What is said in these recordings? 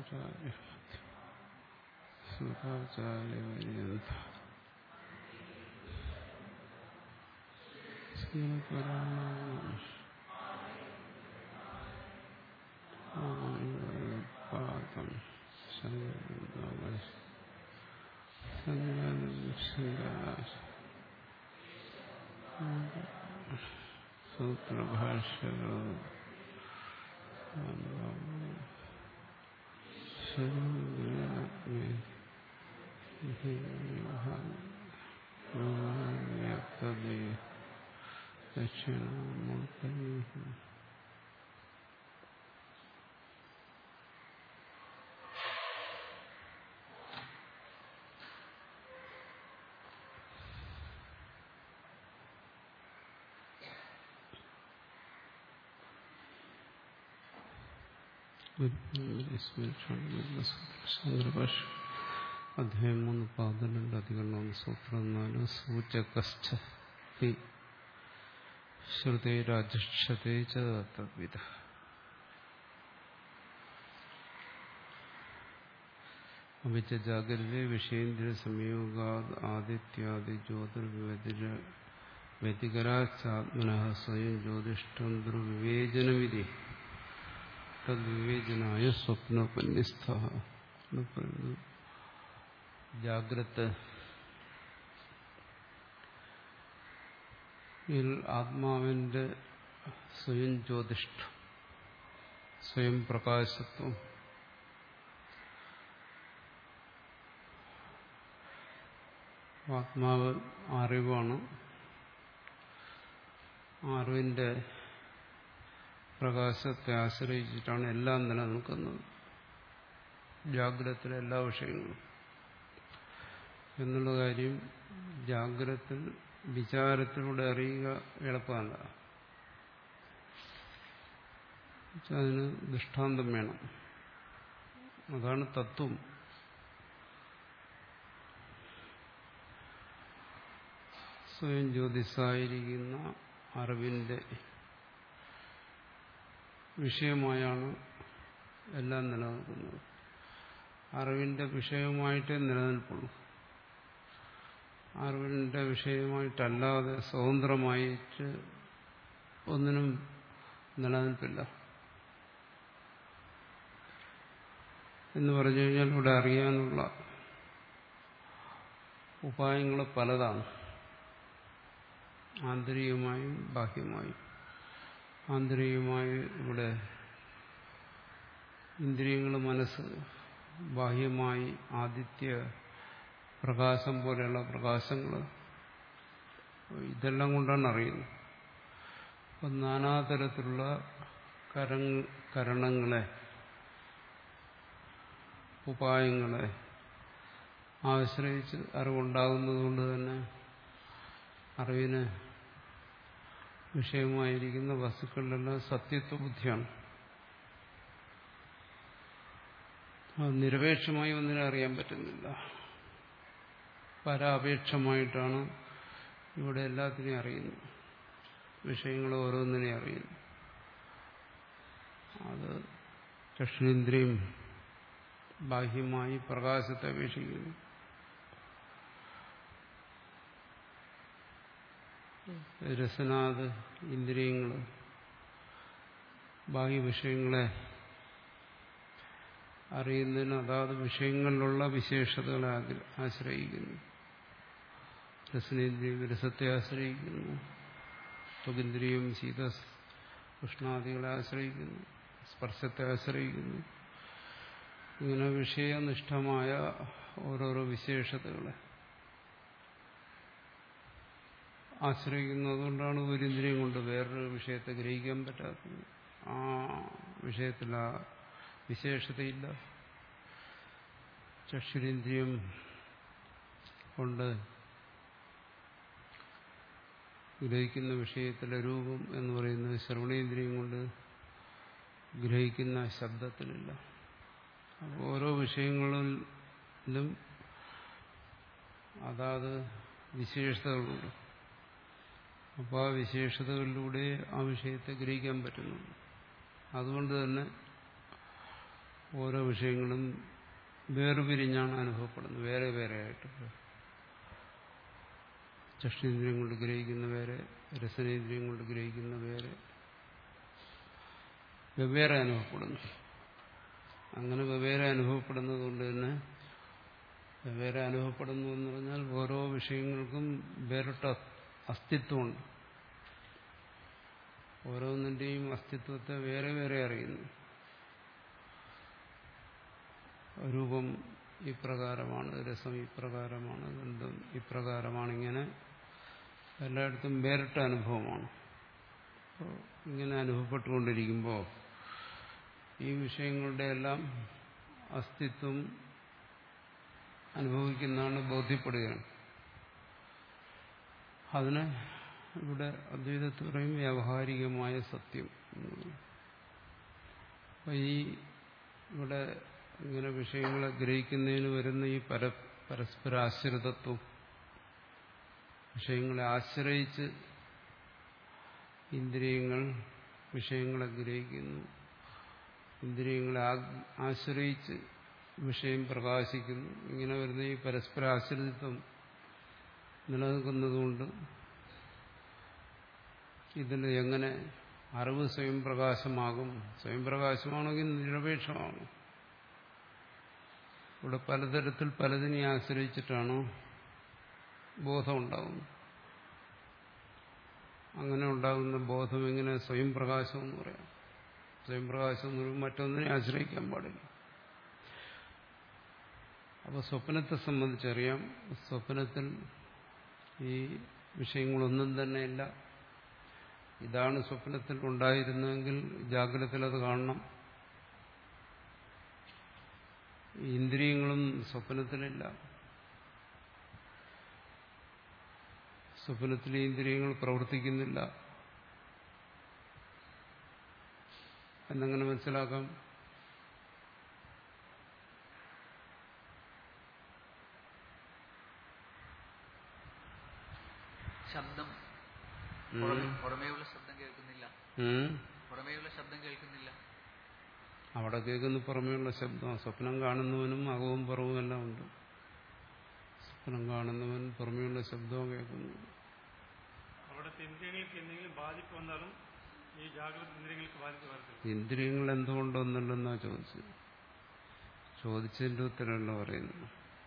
ശങ്കരാചാര്യ സുഖാചാര്യപര്യന്ത പാദം ശങ്കര ശങ്കരം ശങ്കരാചാര്യ സൂത്രഭാഷ്യകൾ ദക്ഷിണാമൂർത്തി ശങ്കരഭാഷ അധ്യായം മൂന്ന് പതിനെണ്ട് അധികരണം സൂത്രം നാല് സൂചകസ്ഥ ശ്രുതിരാജക്ഷതേ ചവിധ അഭിച്ച ജാഗ്രത വിഷയേന്ദ്രിയ സംയോഗാത് ആദിത്യാദി ജ്യോതിർവ്യതിര വ്യതികരാത്മന സ്വയം ജ്യോതിഷ്ടം ദുർവിവേചനവിധി തദ്വിവേചനായ സ്വപ്നോപന്യസ്ഥ എന്ന് പറയുന്നു ജാഗ്രത ആത്മാവിന്റെ സ്വയം ജ്യോതിഷ്ടം സ്വയം പ്രകാശത്വം ആത്മാവ് അറിവാണ് അറിവിന്റെ പ്രകാശത്തെ ആശ്രയിച്ചിട്ടാണ് എല്ലാം നിലനിൽക്കുന്നത് ജാഗ്രതത്തിലെ എല്ലാ വിഷയങ്ങളും എന്നുള്ള കാര്യം ജാഗ്രത്തിൽ വിചാരത്തിലൂടെ അറിയുക എളുപ്പമല്ല അതിന് ദൃഷ്ടാന്തം വേണം അതാണ് തത്വം സ്വയം ജ്യോതിസായിരിക്കുന്ന അറിവിന്റെ വിഷയമായാണ് എല്ലാം നിലനിൽക്കുന്നത് അറിവിന്റെ വിഷയമായിട്ടേ നിലനിൽപ്പുള്ളൂ അറിവിന്റെ വിഷയമായിട്ടല്ലാതെ സ്വതന്ത്രമായിട്ട് ഒന്നിനും നിലനിൽപ്പില്ല എന്ന് പറഞ്ഞു കഴിഞ്ഞാൽ ഇവിടെ അറിയാനുള്ള ഉപായങ്ങൾ പലതാണ് ആന്തരികമായും ബാഹ്യമായും ആന്തരികമായി ഇവിടെ ഇന്ദ്രിയങ്ങൾ മനസ്സ് ബാഹ്യമായി ആദിത്യ പ്രകാശം പോലെയുള്ള പ്രകാശങ്ങൾ ഇതെല്ലാം കൊണ്ടാണ് അറിയുന്നത് അപ്പം നാനാതരത്തിലുള്ള കര കരണങ്ങളെ ഉപായങ്ങളെ ആശ്രയിച്ച് അറിവുണ്ടാകുന്നതുകൊണ്ട് തന്നെ അറിവിന് വിഷയമായിരിക്കുന്ന വസ്തുക്കളിലെല്ലാം സത്യത്വ ബുദ്ധിയാണ് അത് നിരപേക്ഷമായി ഒന്നിനെ അറിയാൻ പറ്റുന്നില്ല പരാപേക്ഷമായിട്ടാണ് ഇവിടെ എല്ലാത്തിനെയും അറിയുന്നത് വിഷയങ്ങൾ ഓരോന്നിനെയും അറിയുന്നു അത് ചക്ഷുരേന്ദ്രിയം ബാഹ്യമായി പ്രകാശത്തെ അപേക്ഷിക്കുന്നു രസനാഥ് ഇന്ദ്രിയങ്ങൾ ബാഹ്യ വിഷയങ്ങളെ അറിയുന്നതിന് അതാത് വിഷയങ്ങളിലുള്ള വിശേഷതകളെ ആശ്രയിക്കുന്നു രസനേന്ദ്രിയം രസത്തെ ആശ്രയിക്കുന്നു ത്വകിന്ദ്രിയം ശീത ഉഷ്ണാദികളെ ആശ്രയിക്കുന്നു സ്പർശത്തെ ആശ്രയിക്കുന്നു ഇങ്ങനെ വിഷയനിഷ്ഠമായ ഓരോരോ വിശേഷതകളെ ആശ്രയിക്കുന്നതുകൊണ്ടാണ് ഒരു ഇന്ദ്രിയം കൊണ്ട് വേറൊരു വിഷയത്തെ ഗ്രഹിക്കാൻ പറ്റാത്തത് ആ വിഷയത്തിൽ ആ വിശേഷതയില്ല ചക്ഷുരേന്ദ്രിയം കൊണ്ട് ഗ്രഹിക്കുന്ന വിഷയത്തിലെ രൂപം എന്ന് പറയുന്നത് ശ്രവണേന്ദ്രിയം കൊണ്ട് ഗ്രഹിക്കുന്ന ശബ്ദത്തിലില്ല അപ്പോൾ ഓരോ വിഷയങ്ങളിലും അതാത് വിശേഷതകളുണ്ട് അപ്പോൾ ആ വിശേഷതകളിലൂടെ ആ വിഷയത്തെ ഗ്രഹിക്കാൻ പറ്റുന്നുണ്ട് അതുകൊണ്ട് തന്നെ ഓരോ വിഷയങ്ങളും വേർപിരിഞ്ഞാണ് അനുഭവപ്പെടുന്നത് വേറെ വേറെ ആയിട്ട് ചക്ഷേന്ദ്രിയം കൊണ്ട് ഗ്രഹിക്കുന്ന വേറെ രസനേന്ദ്രിയം കൊണ്ട് ഗ്രഹിക്കുന്ന വേറെ വെവ്വേറെ അനുഭവപ്പെടുന്നു അങ്ങനെ വെവ്വേറെ അനുഭവപ്പെടുന്നത് കൊണ്ട് തന്നെ വെവ്വേറെ അനുഭവപ്പെടുന്നു എന്ന് പറഞ്ഞാൽ ഓരോ വിഷയങ്ങൾക്കും വേറിട്ട അസ്തിത്വമുണ്ട് ഓരോന്നിന്റെയും അസ്തിത്വത്തെ വേറെ വേറെ അറിയുന്നു രൂപം ഇപ്രകാരമാണ് രസം ഇപ്രകാരമാണ് ഗന്ധം ഇപ്രകാരമാണ് ഇങ്ങനെ എല്ലായിടത്തും വേറിട്ട അനുഭവമാണ് അപ്പോൾ ഇങ്ങനെ അനുഭവപ്പെട്ടുകൊണ്ടിരിക്കുമ്പോൾ ഈ വിഷയങ്ങളുടെ എല്ലാം അസ്തിത്വം അനുഭവിക്കുന്നതാണ് ബോധ്യപ്പെടുകയാണ് അതിന് ഇവിടെ അദ്വൈതത്തിൽ പറയും വ്യാവഹാരികമായ സത്യം അപ്പം ഈ ഇവിടെ ഇങ്ങനെ വിഷയങ്ങളെ ഗ്രഹിക്കുന്നതിന് വരുന്ന ഈ പര പരസ്പര ആശ്രിതത്വം വിഷയങ്ങളെ ആശ്രയിച്ച് ഇന്ദ്രിയങ്ങൾ വിഷയങ്ങളെ ഗ്രഹിക്കുന്നു ഇന്ദ്രിയങ്ങളെ ആശ്രയിച്ച് വിഷയം പ്രകാശിക്കുന്നു ഇങ്ങനെ വരുന്ന ഈ പരസ്പര ആശ്രിതത്വം നിലനിൽക്കുന്നതുകൊണ്ട് ഇതിൽ എങ്ങനെ അറിവ് സ്വയം പ്രകാശമാകും സ്വയം പ്രകാശമാണെങ്കിൽ നിരപേക്ഷമാകും ഇവിടെ പലതരത്തിൽ പലതിനെ ആശ്രയിച്ചിട്ടാണ് ബോധം ഉണ്ടാകുന്നത് അങ്ങനെ ഉണ്ടാകുന്ന ബോധം എങ്ങനെ സ്വയം പ്രകാശം എന്ന് പറയാം സ്വയം പ്രകാശം എന്ന് പറയുമ്പോൾ മറ്റൊന്നിനെ ആശ്രയിക്കാൻ പാടില്ല അപ്പോൾ സ്വപ്നത്തെ സംബന്ധിച്ചറിയാം സ്വപ്നത്തിൽ ഈ വിഷയങ്ങളൊന്നും തന്നെയില്ല ഇതാണ് സ്വപ്നത്തിൽ ഉണ്ടായിരുന്നതെങ്കിൽ ജാഗ്രതത്തിൽ അത് കാണണം ഇന്ദ്രിയങ്ങളും സ്വപ്നത്തിലില്ല സ്വപ്നത്തിലെ ഇന്ദ്രിയങ്ങൾ പ്രവർത്തിക്കുന്നില്ല എന്നങ്ങനെ മനസ്സിലാക്കാം ശബ്ദം ഉം. പുറമെ- പുറമേയുള്ള ശബ്ദം കേൾക്കുന്നില്ല ഉം. പുറമേയുള്ള ശബ്ദം കേൾക്കുന്നില്ല അവിടെ കേൾക്കുന്ന പുറമേയുള്ള ശബ്ദം സ്വപ്നം കാണുന്നവനും അകവും പുറവും എല്ലാം ഉണ്ട് സ്വപ്നം കാണുന്നവൻ പുറമേയുള്ള ശബ്ദവും കേൾക്കുന്നു അവിടുത്തെ ഇന്ദ്രിയങ്ങൾക്ക് എന്തെങ്കിലും ബാധിപ്പ് വന്നാലും ഈ ജാഗ്രത ഇന്ദ്രിയങ്ങൾക്ക് ബാധിപ്പ് വരത്തില്ല ഇന്ദ്രിയങ്ങൾ എന്തുകൊണ്ടൊന്നുമില്ലെന്നാ ചോദിച്ചത് ചോദിച്ചതിന്റെ ഉത്തരമല്ല പറയുന്നു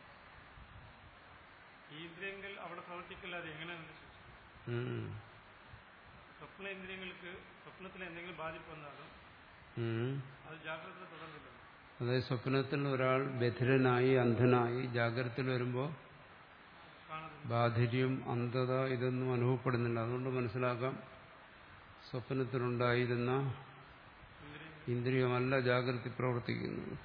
ഈ ഇന്ദ്രിയങ്ങൾ അവിടെ പ്രവർത്തിക്കില്ലാതെ എങ്ങനെയാണെന്ന് ചോദിച്ചു ഉം. സ്വപ്ന ഇന്ദ്രിയങ്ങൾക്ക് സ്വപ്നത്തിൽ എന്തെങ്കിലും ബാധിപ്പ് വന്നാലും ഉം. അത് ജാഗ്രത തുടർന്നില്ല അതായത് സ്വപ്നത്തിൽ ഒരാൾ ബധിരനായി അന്ധനായി ജാഗ്രതയിൽ വരുമ്പോൾ കാണുന്നില്ല ബാധിര്യം അന്ധത ഇതൊന്നും അനുഭവപ്പെടുന്നില്ല അതുകൊണ്ട് മനസ്സിലാക്കാം സ്വപ്നത്തിലുണ്ടായിരുന്ന ഇന്ദ്രിയങ്ങൾ ഇന്ദ്രിയമല്ല ജാഗ്രത പ്രവർത്തിക്കുന്നത്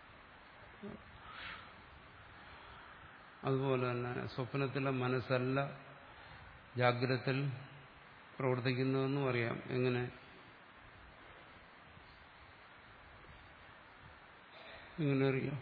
അതുപോലെ തന്നെ സ്വപ്നത്തിലെ മനസ്സല്ല ജാഗ്രതത്തിൽ പ്രവർത്തിക്കുന്നതെന്നും അറിയാം എങ്ങനെ എങ്ങനെ അറിയാം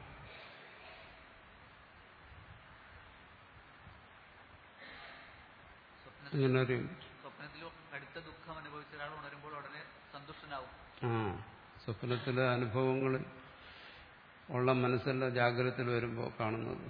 സ്വപ്നത്തിൽ എങ്ങനെ അറിയാം സ്വപ്നത്തിൽ കടുത്ത ദുഃഖം അനുഭവിച്ച ഒരാൾ ഉണരുമ്പോൾ ഉടനെ സന്തുഷ്ടനാവും ആ സ്വപ്നത്തിലെ അനുഭവങ്ങളിൽ ഉള്ള മനസ്സല്ല ജാഗ്രതത്തിൽ വരുമ്പോൾ കാണുന്നത്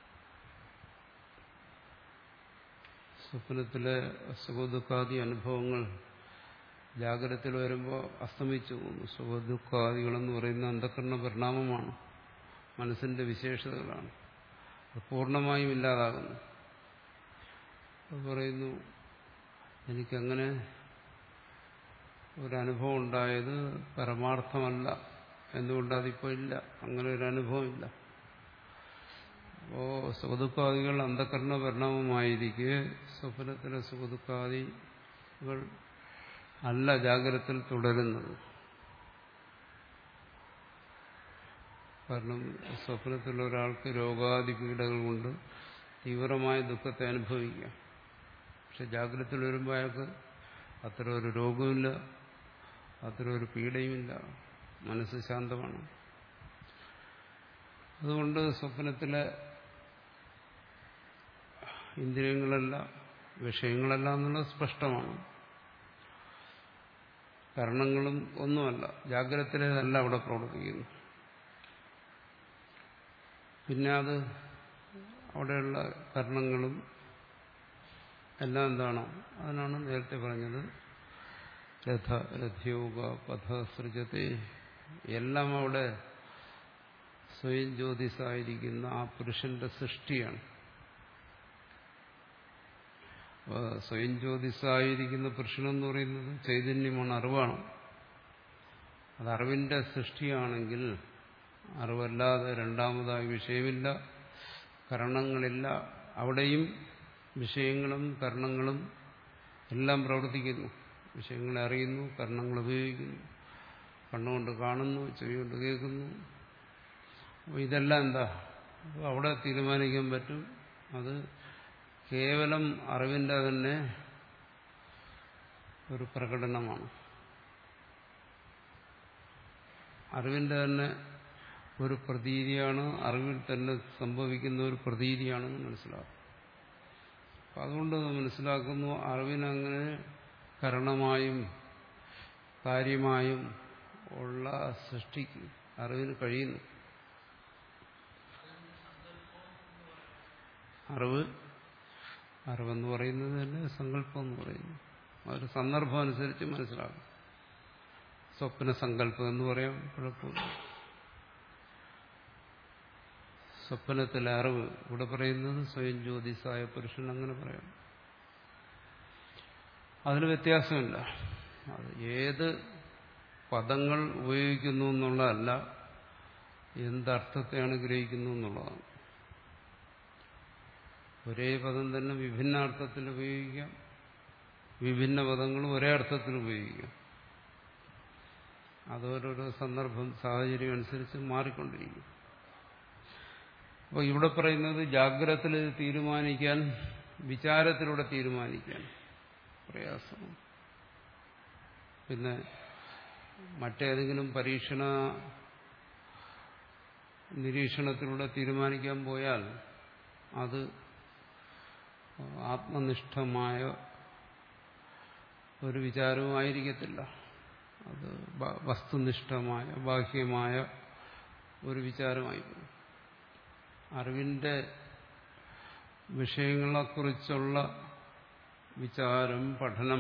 സ്വപ്നത്തിലെ സുഖദുഃഖാദി അനുഭവങ്ങൾ ജാഗ്രതത്തിൽ വരുമ്പോൾ അസ്തമിച്ചു പോകുന്നു സുഖദുഃഖാദികളെന്ന് പറയുന്ന അന്ധകരണ പരിണാമമാണ് മനസ്സിന്റെ വിശേഷതകളാണ് അത് പൂർണ്ണമായും ഇല്ലാതാകുന്നു അത് പറയുന്നു എനിക്കങ്ങനെ ഒരനുഭവം ഉണ്ടായത് പരമാർത്ഥമല്ല എന്തുകൊണ്ട് അതിപ്പോ ഇല്ല അങ്ങനെ ഒരു അനുഭവം ഇല്ല അപ്പോ സുഖദുഃഖാദികൾ അന്ധകരണ പരിണാമമായിരിക്കെ സ്വപ്നത്തിലെ സുഖദുഃഖാദികൾ അല്ല ജാഗ്രതത്തിൽ തുടരുന്നത് കാരണം സ്വപ്നത്തിലുള്ള ഒരാൾക്ക് രോഗാദി പീഡകൾ കൊണ്ട് തീവ്രമായ ദുഃഖത്തെ അനുഭവിക്കാം പക്ഷെ ജാഗ്രതത്തിൽ വരുമ്പോൾ അയാൾക്ക് അത്ര ഒരു രോഗവുമില്ല അത്ര ഒരു പീഡയുമില്ല മനസ്സ് ശാന്തമാണ് അതുകൊണ്ട് സ്വപ്നത്തിലെ ഇന്ദ്രിയങ്ങളല്ല വിഷയങ്ങളല്ല എന്നുള്ളത് സ്പഷ്ടമാണ് കരണങ്ങളും ഒന്നുമല്ല ജാഗ്രതത്തിലേതല്ല അവിടെ പ്രവർത്തിക്കുന്നു പിന്നെ അത് അവിടെയുള്ള കർണങ്ങളും എല്ലാം എന്താണ് അതിനാണ് നേരത്തെ പറഞ്ഞത് രഥ രഥയോഗ പഥ സൃജത്തെ എല്ലാം അവിടെ സ്വയം ജ്യോതിസായിരിക്കുന്ന ആ പുരുഷന്റെ സൃഷ്ടിയാണ് അപ്പൊ സ്വയം ജ്യോതിസായിരിക്കുന്ന പുരുഷനെന്ന് പറയുന്നത് ചൈതന്യമാണ് അറിവാണ് അത് അറിവിന്റെ സൃഷ്ടിയാണെങ്കിൽ അറിവല്ലാതെ രണ്ടാമതായി വിഷയമില്ല കരണങ്ങളില്ല അവിടെയും വിഷയങ്ങളും കരണങ്ങളും എല്ലാം പ്രവർത്തിക്കുന്നു വിഷയങ്ങളെ അറിയുന്നു കരണങ്ങൾ ഉപയോഗിക്കുന്നു കണ്ണുകൊണ്ട് കാണുന്നു ചെവി കൊണ്ട് കേൾക്കുന്നു അപ്പോൾ ഇതെല്ലാം എന്താ അപ്പോൾ അവിടെ തീരുമാനിക്കാൻ പറ്റും അത് കേവലം അറിവിന്റെ തന്നെ ഒരു പ്രകടനമാണ് അറിവിന്റെ തന്നെ ഒരു പ്രതീതിയാണ് അറിവിൽ തന്നെ സംഭവിക്കുന്ന ഒരു പ്രതീതിയാണെന്ന് മനസ്സിലാക്കും അപ്പം അതുകൊണ്ട് മനസ്സിലാക്കുന്നു അറിവിനങ്ങനെ കരണമായും കാര്യമായും ഉള്ള സൃഷ്ടിക്ക് അറിവിന് കഴിയുന്നു അറിവ് അറിവെന്ന് പറയുന്നത് തന്നെ സങ്കല്പം എന്ന് പറയുന്നു അതൊരു സന്ദർഭം അനുസരിച്ച് മനസ്സിലാകും സ്വപ്ന സങ്കല്പം എന്ന് പറയാം കുഴപ്പമില്ല സ്വപ്നത്തിലെ അറിവ് ഇവിടെ പറയുന്നത് സ്വയം ജ്യോതിസായ പുരുഷൻ അങ്ങനെ പറയാം അതിന് വ്യത്യാസമില്ല അത് ഏത് പദങ്ങൾ ഉപയോഗിക്കുന്നു എന്നുള്ളതല്ല എന്തർത്ഥത്തെയാണ് ഗ്രഹിക്കുന്നു എന്നുള്ളതാണ് ഒരേ പദം തന്നെ വിഭിന്ന അർത്ഥത്തിൽ ഉപയോഗിക്കാം വിഭിന്ന പദങ്ങളും ഒരേ അർത്ഥത്തിൽ ഉപയോഗിക്കാം അതോരോരോ സന്ദർഭം സാഹചര്യം അനുസരിച്ച് മാറിക്കൊണ്ടിരിക്കും അപ്പോൾ ഇവിടെ പറയുന്നത് ജാഗ്രതത്തിൽ തീരുമാനിക്കാൻ വിചാരത്തിലൂടെ തീരുമാനിക്കാൻ പ്രയാസമാണ് പിന്നെ മറ്റേതെങ്കിലും പരീക്ഷണ നിരീക്ഷണത്തിലൂടെ തീരുമാനിക്കാൻ പോയാൽ അത് ആത്മനിഷ്ഠമായ ഒരു വിചാരവും ആയിരിക്കത്തില്ല അത് വസ്തുനിഷ്ഠമായ ബാഹ്യമായ ഒരു വിചാരമായി അറിവിന്റെ വിഷയങ്ങളെക്കുറിച്ചുള്ള വിചാരം പഠനം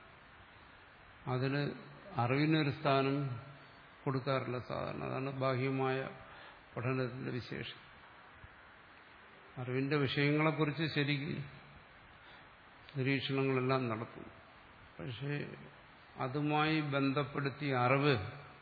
അതിന് അറിവിനൊരു സ്ഥാനം കൊടുക്കാറില്ല സാധാരണ അതാണ് ബാഹ്യമായ പഠനത്തിന്റെ വിശേഷം അറിവിന്റെ വിഷയങ്ങളെക്കുറിച്ച് ശരിക്ക് നിരീക്ഷണങ്ങളെല്ലാം നടത്തും പക്ഷേ അതുമായി ബന്ധപ്പെടുത്തിയ അറിവ്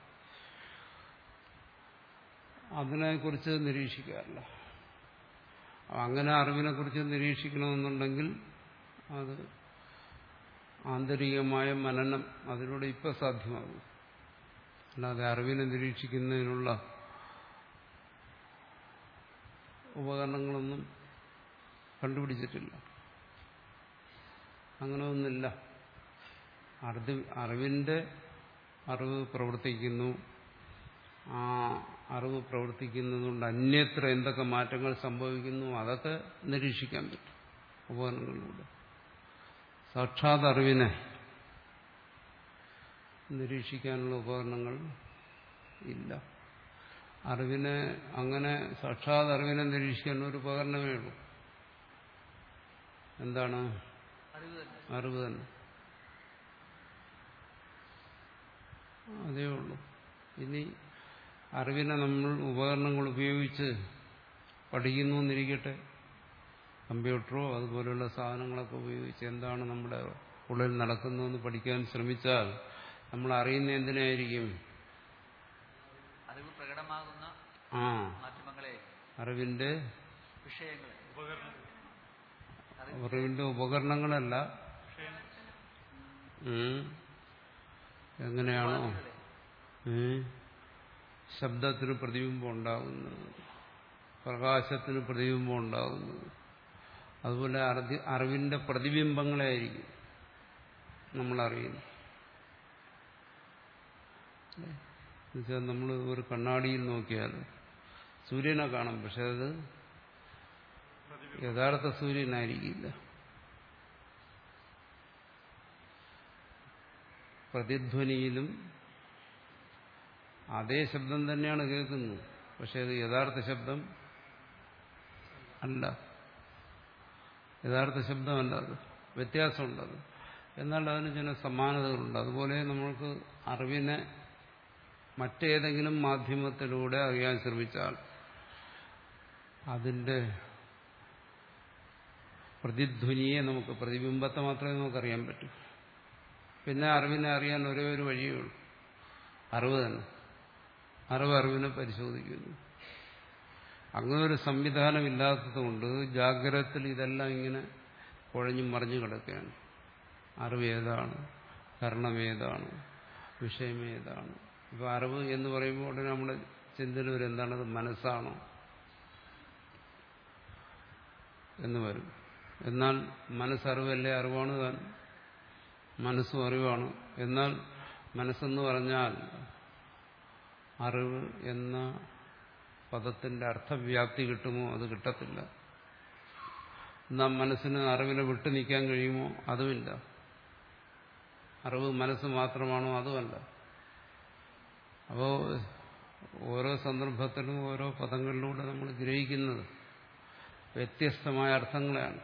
അതിനെക്കുറിച്ച് നിരീക്ഷിക്കാറില്ല അങ്ങനെ അറിവിനെക്കുറിച്ച് നിരീക്ഷിക്കണമെന്നുണ്ടെങ്കിൽ അത് ആന്തരികമായ മനനം അതിലൂടെ ഇപ്പം സാധ്യമാകും അല്ലാതെ അറിവിനെ നിരീക്ഷിക്കുന്നതിനുള്ള ഉപകരണങ്ങളൊന്നും കണ്ടുപിടിച്ചിട്ടില്ല അങ്ങനെ ഒന്നില്ല അറിവ് അറിവിന്റെ അറിവ് പ്രവർത്തിക്കുന്നു ആ അറിവ് പ്രവർത്തിക്കുന്നതുകൊണ്ട് അന്യത്ര എന്തൊക്കെ മാറ്റങ്ങൾ സംഭവിക്കുന്നു അതൊക്കെ നിരീക്ഷിക്കാൻ പറ്റും ഉപകരണങ്ങളിലൂടെ സാക്ഷാത് അറിവിനെ നിരീക്ഷിക്കാനുള്ള ഉപകരണങ്ങൾ ഇല്ല അറിവിനെ അങ്ങനെ സാക്ഷാത് അറിവിനെ നിരീക്ഷിക്കാൻ ഒരു ഉപകരണമേ ഉള്ളൂ എന്താണ് അറിവ് തന്നെ അറിവ് തന്നെ അതേ ഉള്ളൂ ഇനി അറിവിനെ നമ്മൾ ഉപകരണങ്ങൾ ഉപയോഗിച്ച് പഠിക്കുന്നു എന്നിരിക്കട്ടെ കമ്പ്യൂട്ടറോ അതുപോലെയുള്ള സാധനങ്ങളൊക്കെ ഉപയോഗിച്ച് എന്താണ് നമ്മുടെ ഉള്ളിൽ നടക്കുന്നതെന്ന് പഠിക്കാൻ ശ്രമിച്ചാൽ നമ്മൾ അറിയുന്ന എന്തിനായിരിക്കും അറിവ് പ്രകടമാകുന്ന ആ മാധ്യമങ്ങളെ അറിവിന്റെ വിഷയങ്ങളെ ഉപകരണം അറിവ് അറിവിന്റെ ഉപകരണങ്ങളല്ല വിഷയം ഉം. എങ്ങനെയാണോ ഉപാധികളെ ഉം. ശബ്ദത്തിന് പ്രതിബിംബം ഉണ്ടാകുന്നത് പ്രകാശത്തിന് പ്രതിബിംബം ഉണ്ടാകുന്നത് അതുപോലെ അറിതി- അറിവിന്റെ പ്രതിബിംബങ്ങളായിരിക്കും നമ്മൾ അറിയുന്നത് എന്നുവെച്ചാൽ നമ്മൾ ഒരു കണ്ണാടിയിൽ നോക്കിയാൽ സൂര്യനെ കാണും പക്ഷെ അത് യഥാർത്ഥ സൂര്യനായിരിക്കില്ല പ്രതിധ്വനിയിലും അതേ ശബ്ദം തന്നെയാണ് കേൾക്കുന്നത് പക്ഷെ അത് യഥാർത്ഥ ശബ്ദം അല്ല യഥാർത്ഥ ശബ്ദമല്ല അത് വ്യത്യാസമുണ്ടത് എന്നാൽ അതിന് ചില സമാനതകളുണ്ട് അതുപോലെ നമ്മൾക്ക് അറിവിനെ മറ്റേതെങ്കിലും മാധ്യമത്തിലൂടെ അറിയാൻ ശ്രമിച്ചാൽ അതിൻ്റെ പ്രതിധ്വനിയെ നമുക്ക് പ്രതിബിംബത്തെ മാത്രമേ നമുക്കറിയാൻ പറ്റൂ പിന്നെ അറിവിനെ അറിയാൻ ഒരേ ഒരു വഴിയേ ഉള്ളൂ അറിവ് തന്നെ അറിവ് അറിവിനെ പരിശോധിക്കുന്നു അങ്ങനെ ഒരു സംവിധാനം ഇല്ലാത്തതുകൊണ്ട് ജാഗ്രതത്തിൽ ഇതെല്ലാം ഇങ്ങനെ കുഴഞ്ഞു മറിഞ്ഞു കിടക്കുകയാണ് അറിവ് ഏതാണ് കരണം ഏതാണ് വിഷയം ഏതാണ് ഇപ്പൊ അറിവ് എന്ന് പറയുമ്പോൾ ഉടനെ നമ്മുടെ ചിന്തയിൽ വരും എന്താണത് മനസ്സാണോ എന്ന് വരും എന്നാൽ മനസ്സറിവല്ലേ അറിവാണ് താൻ മനസ്സും അറിവാണ് എന്നാൽ മനസ്സെന്ന് പറഞ്ഞാൽ അറിവ് എന്ന പദത്തിന്റെ അർത്ഥവ്യാപ്തി കിട്ടുമോ അത് കിട്ടത്തില്ല എന്നാൽ മനസ്സിന് അറിവിനെ വിട്ടു നിൽക്കാൻ കഴിയുമോ അതുമില്ല അറിവ് മനസ്സ് മാത്രമാണോ അതുമല്ല അപ്പോൾ ഓരോ സന്ദർഭത്തിലും ഓരോ പദങ്ങളിലൂടെ നമ്മൾ ഗ്രഹിക്കുന്നത് വ്യത്യസ്തമായ അർത്ഥങ്ങളെയാണ്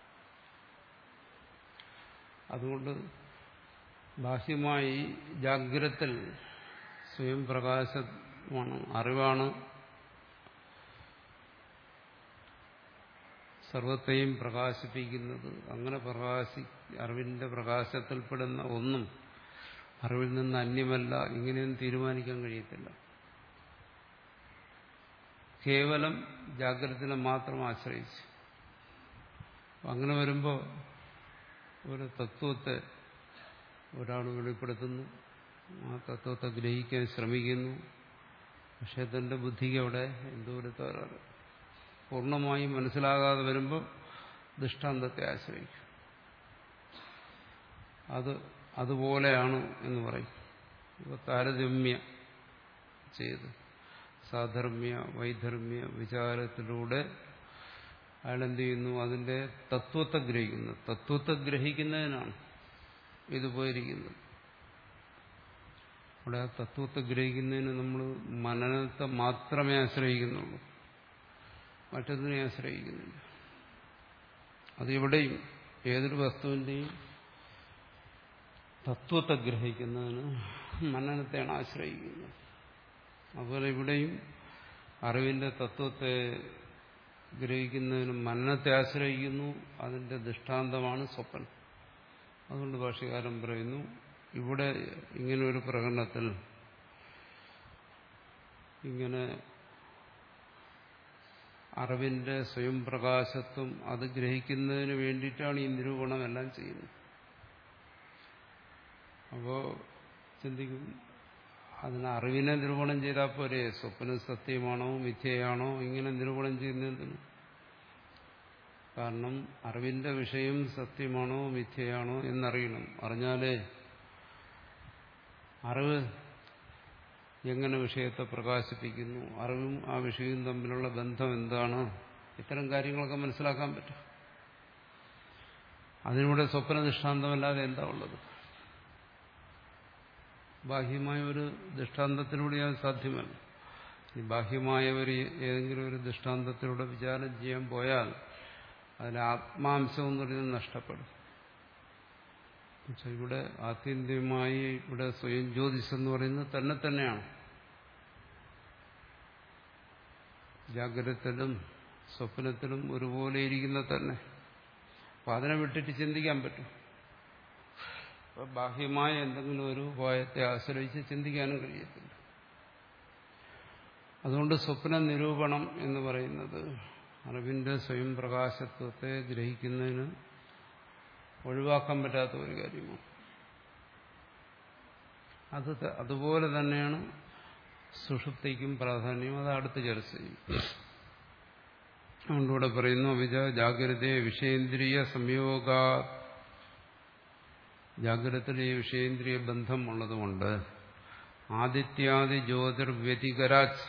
അതുകൊണ്ട് ബാഹ്യമായി ജാഗ്രത്തിൽ സ്വയം പ്രകാശമാണ് അറിവാണ് സർവത്തെയും പ്രകാശിപ്പിക്കുന്നത് അങ്ങനെ പ്രകാശി അറിവിന്റെ പ്രകാശത്തിൽപ്പെടുന്ന ഒന്നും അറിവിൽ നിന്ന് അന്യമല്ല ഇങ്ങനെയൊന്നും തീരുമാനിക്കാൻ കഴിയത്തില്ല കേവലം ജാഗ്രതനെ മാത്രം ആശ്രയിച്ച് അങ്ങനെ വരുമ്പോൾ ഒരു തത്വത്തെ ഒരാൾ വെളിപ്പെടുത്തുന്നു ആ തത്വത്തെ ഗ്രഹിക്കാൻ ശ്രമിക്കുന്നു പക്ഷെ തന്റെ ബുദ്ധിക്ക് അവിടെ എന്തോ ഒരു തകരാറ് പൂർണ്ണമായും മനസ്സിലാകാതെ വരുമ്പോൾ ദൃഷ്ടാന്തത്തെ ആശ്രയിക്കും അത് അതുപോലെയാണ് എന്ന് പറയും ഇപ്പോൾ താരതമ്യ ചെയ്ത് സാധർമ്മ്യ വൈധർമ്മ്യ വിചാരത്തിലൂടെ അയാൾ എന്ത് ചെയ്യുന്നു അതിന്റെ തത്വത്തെ ഗ്രഹിക്കുന്നു തത്വത്തെ ഗ്രഹിക്കുന്നതിനാണ് ഇത് പോയിരിക്കുന്നത് അവിടെ ആ തത്വത്തെ ഗ്രഹിക്കുന്നതിന് നമ്മൾ മനനത്തെ മാത്രമേ ആശ്രയിക്കുന്നുള്ളൂ മറ്റൊന്നിനെ ആശ്രയിക്കുന്നില്ല അത് ഇവിടെയും ഏതൊരു വസ്തുവിന്റെയും തത്വത്തെ ഗ്രഹിക്കുന്നതിന് മനനത്തെയാണ് ആശ്രയിക്കുന്നത് അതുപോലെ ഇവിടെയും അറിവിന്റെ തത്വത്തെ ഗ്രഹിക്കുന്നതിന് മനനത്തെ ആശ്രയിക്കുന്നു അതിന്റെ ദൃഷ്ടാന്തമാണ് സ്വപ്നം അതുകൊണ്ട് ഭാഷകാരൻ പറയുന്നു ഇവിടെ ഇങ്ങനെ ഒരു പ്രകടനത്തിൽ ഇങ്ങനെ അറിവിന്റെ സ്വയം പ്രകാശത്വം അത് ഗ്രഹിക്കുന്നതിന് വേണ്ടിയിട്ടാണ് ഈ നിരൂപണമെല്ലാം ചെയ്യുന്നത് അപ്പോ ചിന്തിക്കും അതിന് അറിവിനെ നിരൂപണം ചെയ്താൽ പോരെ സ്വപ്നം സത്യമാണോ മിഥ്യയാണോ ഇങ്ങനെ നിരൂപണം ചെയ്യുന്നതിന് കാരണം അറിവിന്റെ വിഷയം സത്യമാണോ മിഥ്യയാണോ എന്നറിയണം അറിഞ്ഞാലേ അറിവ് എങ്ങനെ വിഷയത്തെ പ്രകാശിപ്പിക്കുന്നു അറിവും ആ വിഷയവും തമ്മിലുള്ള ബന്ധം എന്താണ് ഇത്തരം കാര്യങ്ങളൊക്കെ മനസ്സിലാക്കാൻ പറ്റും അതിലൂടെ സ്വപ്ന ദൃഷ്ടാന്തമല്ലാതെ എന്താ ഉള്ളത് ബാഹ്യമായ ഒരു ദൃഷ്ടാന്തത്തിലൂടെ അത് സാധ്യമല്ല ഈ ബാഹ്യമായ ഒരു ഏതെങ്കിലും ഒരു ദൃഷ്ടാന്തത്തിലൂടെ വിചാരം ചെയ്യാൻ പോയാൽ അതിൽ ആത്മാംശം എന്ന് പറയുന്നത് നഷ്ടപ്പെടും പക്ഷെ ഇവിടെ ആത്യന്തികമായി ഇവിടെ സ്വയം ജ്യോതിസ് എന്ന് പറയുന്നത് തന്നെ തന്നെയാണ് ജാഗ്രതത്തിലും സ്വപ്നത്തിലും ഒരുപോലെ ഇരിക്കുന്ന തന്നെ അപ്പൊ അതിനെ വിട്ടിട്ട് ചിന്തിക്കാൻ പറ്റും അപ്പൊ ബാഹ്യമായ എന്തെങ്കിലും ഒരു ഉപായത്തെ ആശ്രയിച്ച് ചിന്തിക്കാനും കഴിയത്തില്ല അതുകൊണ്ട് സ്വപ്ന നിരൂപണം എന്ന് പറയുന്നത് അറിവിന്റെ സ്വയം പ്രകാശത്വത്തെ ഗ്രഹിക്കുന്നതിന് ഒഴിവാക്കാൻ പറ്റാത്ത ഒരു കാര്യമാണ് അത് അതുപോലെ തന്നെയാണ് സുഷുപ്തിക്കും പ്രാധാന്യം അത് അടുത്ത് ചർച്ച ചെയ്യും അതുകൊണ്ടിവിടെ പറയുന്നു അവിജ ജാഗ്രതയെ വിഷയേന്ദ്രിയ സംയോഗ ജാഗ്രതത്തിൽ ഈ വിഷയേന്ദ്രിയ ബന്ധം ഉള്ളതുകൊണ്ട് ആദിത്യാദി ജ്യോതിർവ്യതികരാജ്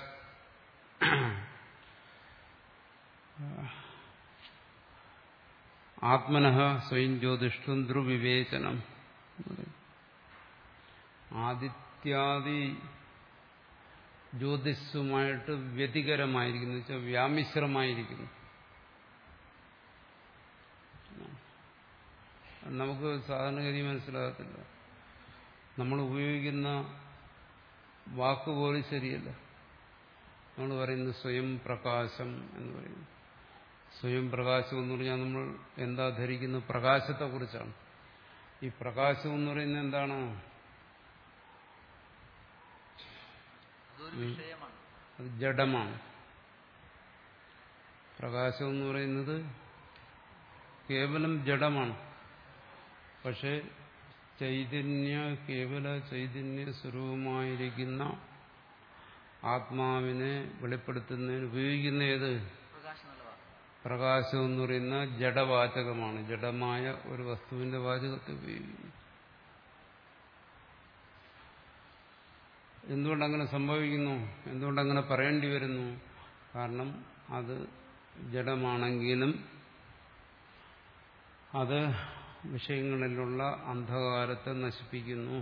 ആത്മന സ്വയം ജ്യോതിഷ്ഠം ധ്രുവിവേചനം ആദിത്യാദി ജ്യോതിഷുമായിട്ട് വ്യതികരമായിരിക്കുന്നു വെച്ചാൽ വ്യാമിശ്രമായിരിക്കുന്നു നമുക്ക് സാധാരണഗതി മനസ്സിലാകത്തില്ല നമ്മൾ ഉപയോഗിക്കുന്ന വാക്ക് പോലും ശരിയല്ല നമ്മൾ പറയുന്നത് സ്വയം പ്രകാശം എന്ന് പറയുന്നു സ്വയം പ്രകാശം എന്ന് പറഞ്ഞാൽ നമ്മൾ എന്താ ധരിക്കുന്നത് പ്രകാശത്തെക്കുറിച്ചാണ് ഈ പ്രകാശം എന്ന് പറയുന്നത് എന്താണ് അതൊരു വിഷയമാണ് അത് ജഡമാണ് പ്രകാശം എന്ന് പറയുന്നത് കേവലം ജഡമാണ് പക്ഷെ ചൈതന്യ കേവല ചൈതന്യ സ്വരൂപമായിരിക്കുന്ന ആത്മാവിനെ വെളിപ്പെടുത്തുന്നതിന് ഉപയോഗിക്കുന്ന ഏത് പ്രകാശം എന്നുള്ള വാക്ക് പ്രകാശം എന്ന് പറയുന്ന ജഡവാചകമാണ് ജഡമായ ഒരു വസ്തുവിന്റെ വാചകത്തെ ഉപയോഗിക്കുന്നു എന്തുകൊണ്ടങ്ങനെ സംഭവിക്കുന്നു എന്തുകൊണ്ടങ്ങനെ പറയേണ്ടി വരുന്നു കാരണം അത് ജഡമാണെങ്കിലും അത് വിഷയങ്ങളിലുള്ള അന്ധകാരത്തെ നശിപ്പിക്കുന്നു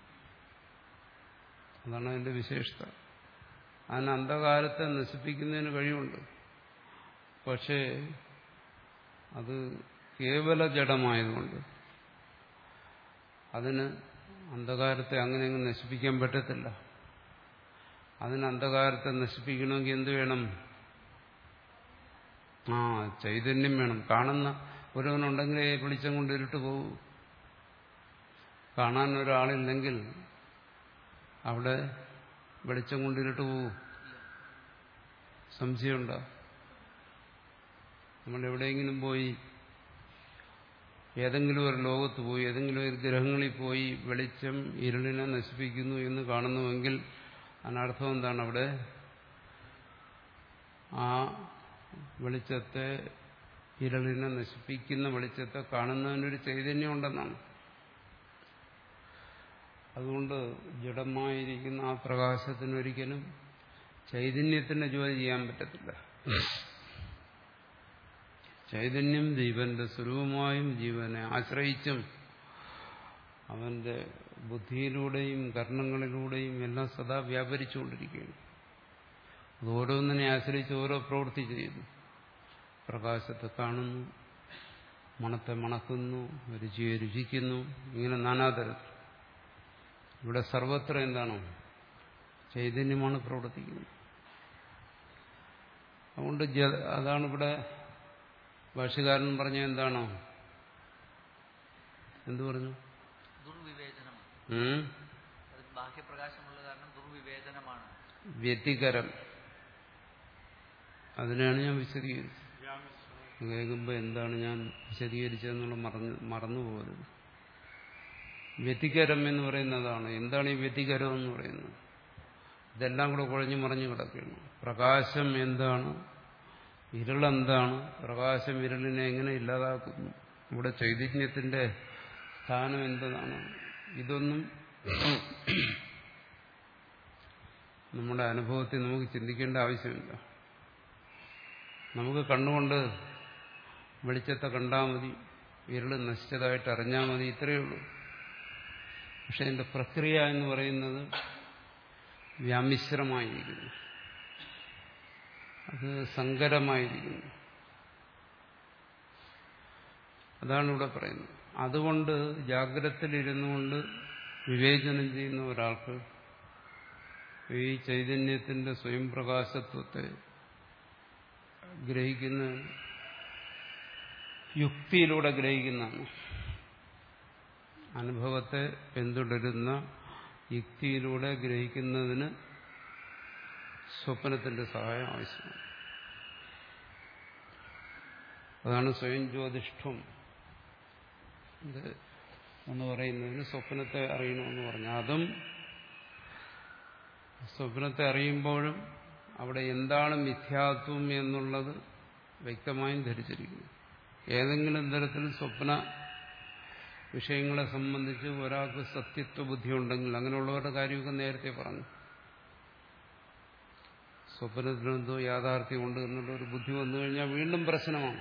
അതാണ് അതിന്റെ വിശേഷത അതിന് അന്ധകാരത്തെ നശിപ്പിക്കുന്നതിന് കഴിവുണ്ട് പക്ഷേ അത് കേവല ജഡമായതുകൊണ്ട് അതിന് അന്ധകാരത്തെ അങ്ങനെ അങ്ങ് നശിപ്പിക്കാൻ പറ്റത്തില്ല അതിന് അന്ധകാരത്തെ നശിപ്പിക്കണമെങ്കിൽ എന്ത് വേണം ആ ചൈതന്യം വേണം കാണുന്ന ഒരുവനുണ്ടെങ്കിലേ വെളിച്ചം കൊണ്ട് ഇരുട്ട് പോകൂ കാണാൻ ഒരാളില്ലെങ്കിൽ അവിടെ വെളിച്ചം കൊണ്ട് ഇരുട്ട് പോകൂ സംശയമുണ്ടോ നമ്മൾ എവിടെയെങ്കിലും പോയി ഏതെങ്കിലും ഒരു ലോകത്ത് പോയി ഏതെങ്കിലും ഒരു ഗ്രഹങ്ങളിൽ പോയി വെളിച്ചം ഇരുളിനെ നശിപ്പിക്കുന്നു എന്ന് കാണുന്നുവെങ്കിൽ അതിനർത്ഥം എന്താണ് അവിടെ ആ വെളിച്ചത്തെ ഇരുളിനെ നശിപ്പിക്കുന്ന വെളിച്ചത്തെ കാണുന്നതിനൊരു ചൈതന്യം ഉണ്ടെന്നാണ് അതുകൊണ്ട് ജഡമായിരിക്കുന്ന ആ പ്രകാശത്തിനൊരിക്കലും ചൈതന്യത്തിന്റെ ജോലി ചെയ്യാൻ പറ്റത്തില്ല ചൈതന്യം ജീവന്റെ സ്വരൂപമായും ജീവനെ ആശ്രയിച്ചും അവന്റെ ബുദ്ധിയിലൂടെയും കർണങ്ങളിലൂടെയും എല്ലാം സദാ വ്യാപരിച്ചുകൊണ്ടിരിക്കുകയാണ് അത് ഓരോന്നിനെ ആശ്രയിച്ച് ഓരോ പ്രവൃത്തി ചെയ്യുന്നു പ്രകാശത്തെ കാണുന്നു മണത്തെ മണക്കുന്നു രുചിയെ രുചിക്കുന്നു ഇങ്ങനെ നാനാതരത്തിൽ ഇവിടെ സർവത്ര എന്താണ് ചൈതന്യമാണ് പ്രവർത്തിക്കുന്നത് അതുകൊണ്ട് ജ- അതാണ് ഇവിടെ ഭാഷകാരൻ പറഞ്ഞ എന്താണോ എന്തു പറഞ്ഞു ദുർവിവേചനമാണ് ഉം? അത് ബാഹ്യപ്രകാശമുള്ള കാരണം ദുർവിവേചനമാണ് വ്യതികരം അതിനാണ് ഞാൻ വിശദീകരിച്ചത് വ്യാമിശ്രം കേൾക്കുമ്പോൾ എന്താണ് ഞാൻ വിശദീകരിച്ചതെന്നുള്ള മറന്നു മറന്നുപോകരുത് വ്യതികരം എന്ന് പറയുന്നതാണ് എന്താണ് ഈ വ്യതികരം എന്ന് പറയുന്നത് ഇതെല്ലാം കൂടെ കുഴഞ്ഞു മറിഞ്ഞു കിടക്കുകയാണ് പ്രകാശം എന്താണ് ഇരുളെന്താണ് പ്രകാശം ഇരുളിനെ എങ്ങനെ ഇല്ലാതാക്കുന്നു ഇവിടെ ചൈതന്യത്തിന്റെ സ്ഥാനം എന്താണ് ഇതൊന്നും നമ്മുടെ അനുഭവത്തിൽ നമുക്ക് ചിന്തിക്കേണ്ട ആവശ്യമില്ല നമുക്ക് കണ്ണുകൊണ്ട് വെളിച്ചത്തെ കണ്ടാൽ മതി ഇരുള് നശിച്ചതായിട്ട് അറിഞ്ഞാൽ മതി ഇത്രയേ ഉള്ളൂ പക്ഷെ അതിന്റെ പ്രക്രിയ എന്ന് പറയുന്നത് വ്യാമിശ്രമായിരിക്കുന്നു അത് സങ്കരമായിരിക്കുന്നു അതാണ് ഇവിടെ പറയുന്നത് അതുകൊണ്ട് ജാഗ്രതയിലിരുന്നു കൊണ്ട് വിവേചനം ചെയ്യുന്ന ഒരാൾക്ക് ഈ ചൈതന്യത്തിന്റെ സ്വയം പ്രകാശത്വത്തെ ഗ്രഹിക്കുന്ന യുക്തിയിലൂടെ ഗ്രഹിക്കുന്നതാണ് അനുഭവത്തെ പിന്തുടരുന്ന യുക്തിയിലൂടെ ഗ്രഹിക്കുന്നതിന് സ്വപ്നത്തിന്റെ സഹായം ആവശ്യമാണ് അതാണ് സ്വയം ജ്യോതിഷ്ഠം ഇത് എന്ന് പറയുന്നതിന് സ്വപ്നത്തെ അറിയണമെന്ന് പറഞ്ഞു അതും സ്വപ്നത്തെ അറിയുമ്പോഴും അവിടെ എന്താണ് മിഥ്യാത്വം എന്നുള്ളത് വ്യക്തമായും ധരിച്ചിരിക്കുന്നു ഏതെങ്കിലും തരത്തിൽ സ്വപ്ന വിഷയങ്ങളെ സംബന്ധിച്ച് ഒരാൾക്ക് സത്യത്വ ബുദ്ധി ഉണ്ടെങ്കിൽ അങ്ങനെയുള്ളവരുടെ കാര്യമൊക്കെ നേരത്തെ പറഞ്ഞു സ്വപ്നത്തിനെന്തോ യാഥാർത്ഥ്യമുണ്ട് എന്നുള്ള ഒരു ബുദ്ധി വന്നു കഴിഞ്ഞാൽ വീണ്ടും പ്രശ്നമാണ്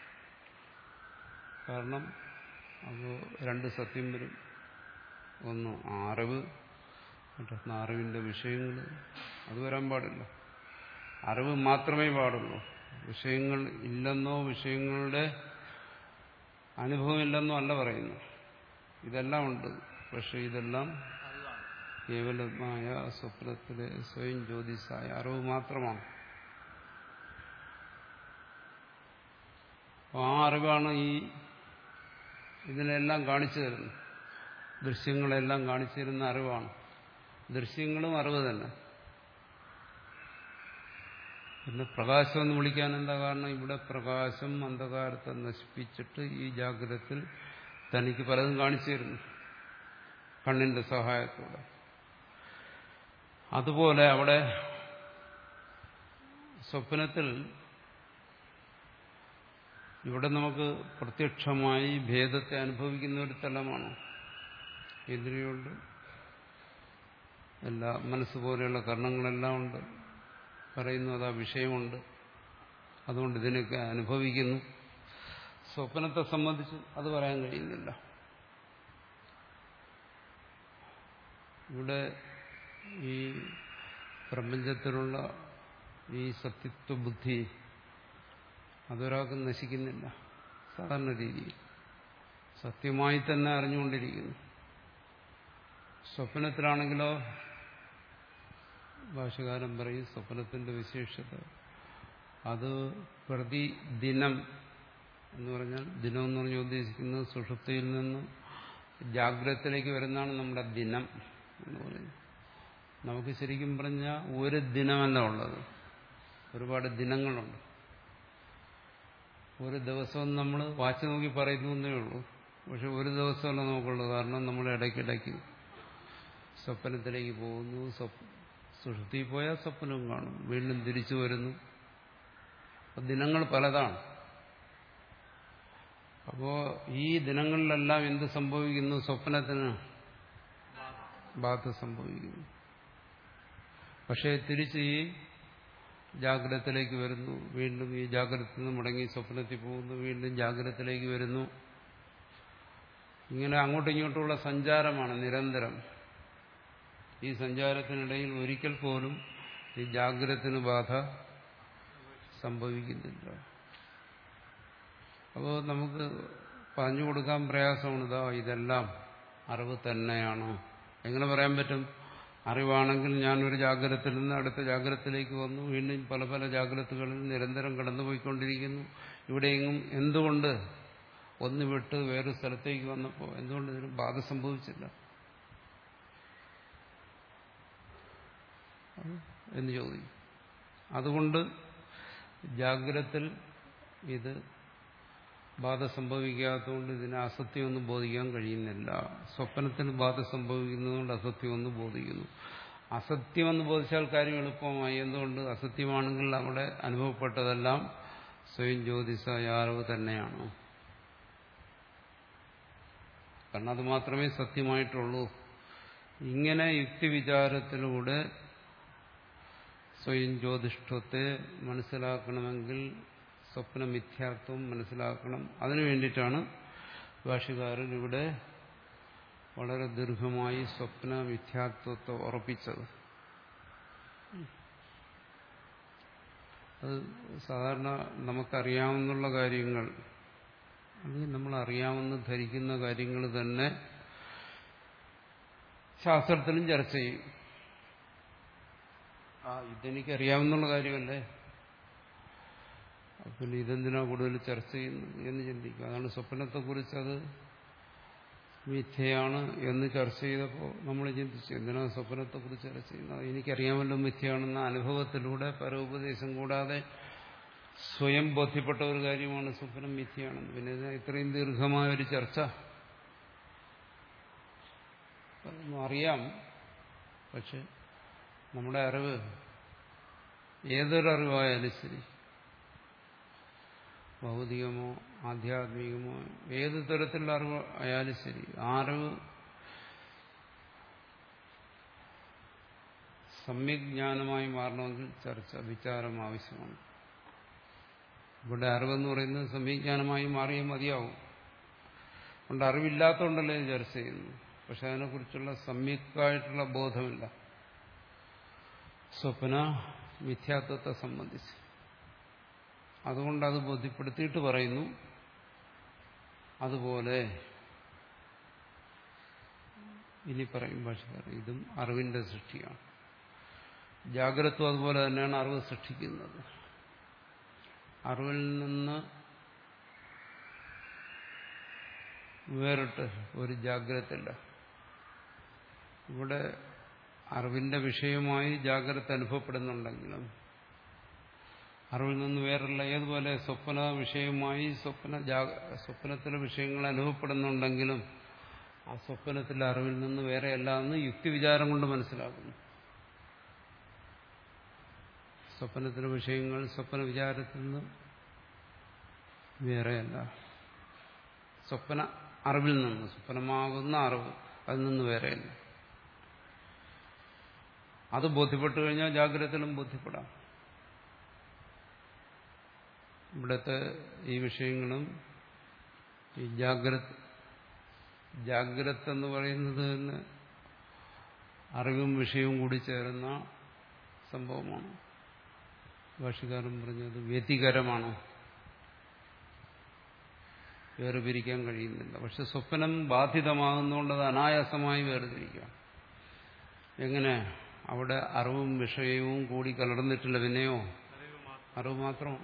കാരണം അപ്പോൾ രണ്ട് സത്യം വരും ഒന്ന് അറിവ് മറ്റൊന്ന് അറിവിന്റെ വിഷയങ്ങൾ അത് വരാൻ പാടില്ല അറിവ് മാത്രമേ പാടുള്ളൂ വിഷയങ്ങൾ ഇല്ലെന്നോ വിഷയങ്ങളുടെ അനുഭവമില്ലെന്നും അല്ല പറയുന്നു ഇതെല്ലാം ഉണ്ട് പക്ഷെ ഇതെല്ലാം അറിവാണ് കേവലമായ സ്വപ്നത്തിലെ സ്വയം ജ്യോതിസായ അറിവ് മാത്രമാണ് അപ്പൊ ആ അറിവാണ് ഈ ഇതിനെല്ലാം കാണിച്ചു തരുന്നത് ദൃശ്യങ്ങളെല്ലാം കാണിച്ചു തരുന്ന അറിവാണ് ദൃശ്യങ്ങളും അറിവ് തന്നെ പിന്നെ പ്രകാശം എന്ന് വിളിക്കാൻ എന്താ കാരണം ഇവിടെ പ്രകാശം അന്ധകാരത്തെ നശിപ്പിച്ചിട്ട് ഈ ജാഗ്രതത്തിൽ തനിക്ക് പലതും കാണിച്ചു തരുന്നു കണ്ണിന്റെ സഹായത്തോടെ അതുപോലെ അവിടെ സ്വപ്നത്തിൽ ഇവിടെ നമുക്ക് പ്രത്യക്ഷമായി ഭേദത്തെ അനുഭവിക്കുന്ന ഒരു തലമാണ് ഇന്ദ്രിയുണ്ട് എല്ലാ മനസ്സ് പോലെയുള്ള കർണങ്ങളെല്ലാം ഉണ്ട് പറയുന്നു അതാ വിഷയമുണ്ട് അതുകൊണ്ട് ഇതിനൊക്കെ അനുഭവിക്കുന്നു സ്വപ്നത്തെ സംബന്ധിച്ച് അത് പറയാൻ കഴിയുന്നില്ല ഇവിടെ ഈ പ്രപഞ്ചത്തിലുള്ള ഈ സത്യത്വ ബുദ്ധി അതൊരാൾക്ക് നശിക്കുന്നില്ല സാധാരണ രീതിയിൽ സത്യമായി തന്നെ അറിഞ്ഞുകൊണ്ടിരിക്കുന്നു സ്വപ്നത്തിലാണെങ്കിലോ ഭാഷകാരൻ പറയും സ്വപ്നത്തിന്റെ വിശേഷത അത് പ്രതിദിനം എന്ന് പറഞ്ഞാൽ ദിനം എന്ന് പറഞ്ഞാൽ ഉദ്ദേശിക്കുന്നത് സുഷുപ്തിയിൽ നിന്ന് ജാഗ്രതത്തിലേക്ക് വരുന്നതാണ് നമ്മുടെ ദിനം എന്ന് പറയുന്നത് നമുക്ക് ശരിക്കും പറഞ്ഞാൽ ഒരു ദിനമല്ല ഉള്ളത് ഒരുപാട് ദിനങ്ങളുണ്ട് ഒരു ദിവസം നമ്മൾ വാച്ച് നോക്കി പറയുന്നു എന്നേ ഉള്ളൂ പക്ഷെ ഒരു ദിവസമല്ല നമുക്കുള്ളത് കാരണം നമ്മൾ ഇടയ്ക്കിടയ്ക്ക് സ്വപ്നത്തിലേക്ക് പോകുന്നു സുഷുപ്തി പോയാൽ സ്വപ്നവും കാണും വീണ്ടും തിരിച്ചു വരുന്നു അപ്പൊ ദിനങ്ങൾ പലതാണ് അപ്പോ ഈ ദിനങ്ങളിലെല്ലാം എന്ത് സംഭവിക്കുന്നു സ്വപ്നത്തിന് ബാധ സംഭവിക്കുന്നു പക്ഷേ തിരിച്ച് ഈ ജാഗ്രതത്തിലേക്ക് വരുന്നു വീണ്ടും ഈ ജാഗ്രതത്തിൽ നിന്ന് മുടങ്ങി സ്വപ്നത്തിൽ പോകുന്നു വീണ്ടും ജാഗ്രതത്തിലേക്ക് വരുന്നു ഇങ്ങനെ അങ്ങോട്ടും ഇങ്ങോട്ടുമുള്ള സഞ്ചാരമാണ് നിരന്തരം ഈ സഞ്ചാരത്തിനിടയിൽ ഒരിക്കൽ പോലും ഈ ജാഗ്രതത്തിന് ബാധ സംഭവിക്കുന്നില്ല അപ്പോൾ നമുക്ക് പറഞ്ഞു കൊടുക്കാൻ പ്രയാസമാണ് ഇതാ ഇതെല്ലാം അറിവ് തന്നെയാണ് എങ്ങനെ പറയാൻ പറ്റും അറിവാണെങ്കിൽ ഞാനൊരു ജാഗ്രതത്തിൽ നിന്ന് അടുത്ത ജാഗ്രതത്തിലേക്ക് വന്നു വീണ്ടും പല പല ജാഗ്രതകളിൽ നിരന്തരം കടന്നുപോയിക്കൊണ്ടിരിക്കുന്നു ഇവിടെയെങ്ങും എന്തുകൊണ്ട് ഒന്ന് വിട്ട് വേറൊരു സ്ഥലത്തേക്ക് വന്നപ്പോൾ എന്തുകൊണ്ട് ഇതിന് ബാധ സംഭവിച്ചില്ല എന്ന് ചോദിക്കും അതുകൊണ്ട് ജാഗ്രത്തിൽ ഇത് ബാധ സംഭവിക്കാത്തതുകൊണ്ട് ഇതിന് അസത്യമൊന്നും ബോധിക്കാൻ കഴിയുന്നില്ല സ്വപ്നത്തിന് ബാധ സംഭവിക്കുന്നതുകൊണ്ട് അസത്യമൊന്നും ബോധിക്കുന്നു അസത്യമെന്ന് ബോധിച്ചാൽ കാര്യം എളുപ്പമായി എന്തുകൊണ്ട് അസത്യമാണെങ്കിൽ അവിടെ അനുഭവപ്പെട്ടതെല്ലാം സ്വയം ജ്യോതിഷായ അറിവ് തന്നെയാണ് കാരണം അത് മാത്രമേ സത്യമായിട്ടുള്ളൂ ഇങ്ങനെ യുക്തിവിചാരത്തിലൂടെ സ്വയം ജ്യോതിഷ്ഠത്തെ മനസ്സിലാക്കണമെങ്കിൽ സ്വപ്ന മിഥ്യാർത്ഥവും മനസ്സിലാക്കണം അതിനു വേണ്ടിയിട്ടാണ് ഭാഷകാരൻ ഇവിടെ വളരെ ദീർഘമായി സ്വപ്ന മിഥ്യാത്വത്തെ ഉറപ്പിച്ചത് അത് സാധാരണ നമുക്കറിയാവുന്നുള്ള കാര്യങ്ങൾ അല്ലെങ്കിൽ നമ്മൾ അറിയാമെന്ന് ധരിക്കുന്ന കാര്യങ്ങൾ തന്നെ ശാസ്ത്രത്തിലും ചർച്ച ചെയ്യും ആ ഇതെനിക്കറിയാവുന്നുള്ള കാര്യമല്ലേ പിന്നെ ഇതെന്തിനാ കൂടുതൽ ചർച്ച ചെയ്യുന്നത് എന്ന് ചിന്തിക്കും അതാണ് സ്വപ്നത്തെക്കുറിച്ച് അത് മിഥ്യയാണ് എന്ന് ചർച്ച ചെയ്തപ്പോൾ നമ്മൾ ചിന്തിച്ചു എന്തിനാ സ്വപ്നത്തെക്കുറിച്ച് ചർച്ച ചെയ്യുന്നത് എനിക്കറിയാമല്ലോ മിഥ്യയാണെന്ന അനുഭവത്തിലൂടെ പരോപദേശം കൂടാതെ സ്വയം ബോധ്യപ്പെട്ട ഒരു കാര്യമാണ് സ്വപ്നം മിഥ്യയാണെന്ന് പിന്നെ ഇതിന് ഇത്രയും ദീർഘമായ ഒരു ചർച്ച അറിയാം പക്ഷെ നമ്മുടെ അറിവ് ഏതൊരറിവായാലും ശരി ഭൗതികമോ ആധ്യാത്മികമോ ഏത് തരത്തിലുള്ള അറിവ് ആയാലും ശരി ആ അറിവ് സമ്യജ്ഞാനമായി മാറണമെങ്കിൽ ചർച്ച വിചാരം ആവശ്യമാണ് ഇവിടെ അറിവെന്ന് പറയുന്നത് സമ്യജ്ഞാനമായി മാറിയേ മതിയാവും അതുകൊണ്ട് അറിവില്ലാത്തതുകൊണ്ടല്ലേ ഇത് ചർച്ച ചെയ്യുന്നു പക്ഷെ അതിനെക്കുറിച്ചുള്ള സമ്യക്കായിട്ടുള്ള ബോധമില്ല സ്വപ്ന മിഥ്യാത്വത്തെ സംബന്ധിച്ച് അതുകൊണ്ട് അത് ബോധ്യപ്പെടുത്തിയിട്ട് പറയുന്നു അതുപോലെ ഇനി പറയും ഭാഷകാരൻ ഇതും അറിവിന്റെ സൃഷ്ടിയാണ് ജാഗ്രത്വം അതുപോലെ തന്നെയാണ് അറിവ് സൃഷ്ടിക്കുന്നത് അറിവിൽ നിന്ന് വേറിട്ട് ഒരു ജാഗ്രതയില്ല ഇവിടെ അറിവിന്റെ വിഷയമായി ജാഗ്രത അനുഭവപ്പെടുന്നുണ്ടെങ്കിലും അറിവിൽ നിന്ന് വേറുള്ള ഏതുപോലെ സ്വപ്ന വിഷയമായി സ്വപ്ന സ്വപ്നത്തിലെ വിഷയങ്ങൾ അനുഭവപ്പെടുന്നുണ്ടെങ്കിലും ആ സ്വപ്നത്തിലെ അറിവിൽ നിന്ന് വേറെയല്ല എന്ന് യുക്തിവിചാരം കൊണ്ട് മനസ്സിലാക്കുന്നു സ്വപ്നത്തിലെ വിഷയങ്ങൾ സ്വപ്ന വിചാരത്തിൽ നിന്ന് വേറെയല്ല സ്വപ്ന അറിവിൽ നിന്ന് സ്വപ്നമാകുന്ന അറിവ് അതിൽ നിന്ന് വേറെയല്ല അത് ബോധ്യപ്പെട്ടു കഴിഞ്ഞാൽ ജാഗ്രതയിലും ബോധ്യപ്പെടാം ഇവിടുത്തെ ഈ വിഷയങ്ങളും ഈ ജാഗ്രത ജാഗ്രത എന്ന് പറയുന്നത് തന്നെ അറിവും വിഷയവും കൂടി ചേരുന്ന സംഭവമാണ് ഭാഷകാരൻ പറഞ്ഞത് വ്യതികരമാണ് വേർപിരിക്കാൻ കഴിയുന്നില്ല പക്ഷെ സ്വപ്നം ബാധിതമാകുന്നതുകൊണ്ട് അത് അനായാസമായി വേർതിരിക്കാം എങ്ങനെ അവിടെ അറിവും വിഷയവും കൂടി കലർന്നിട്ടില്ല പിന്നെയോ അറിവ് മാത്രം അറിവ് മാത്രം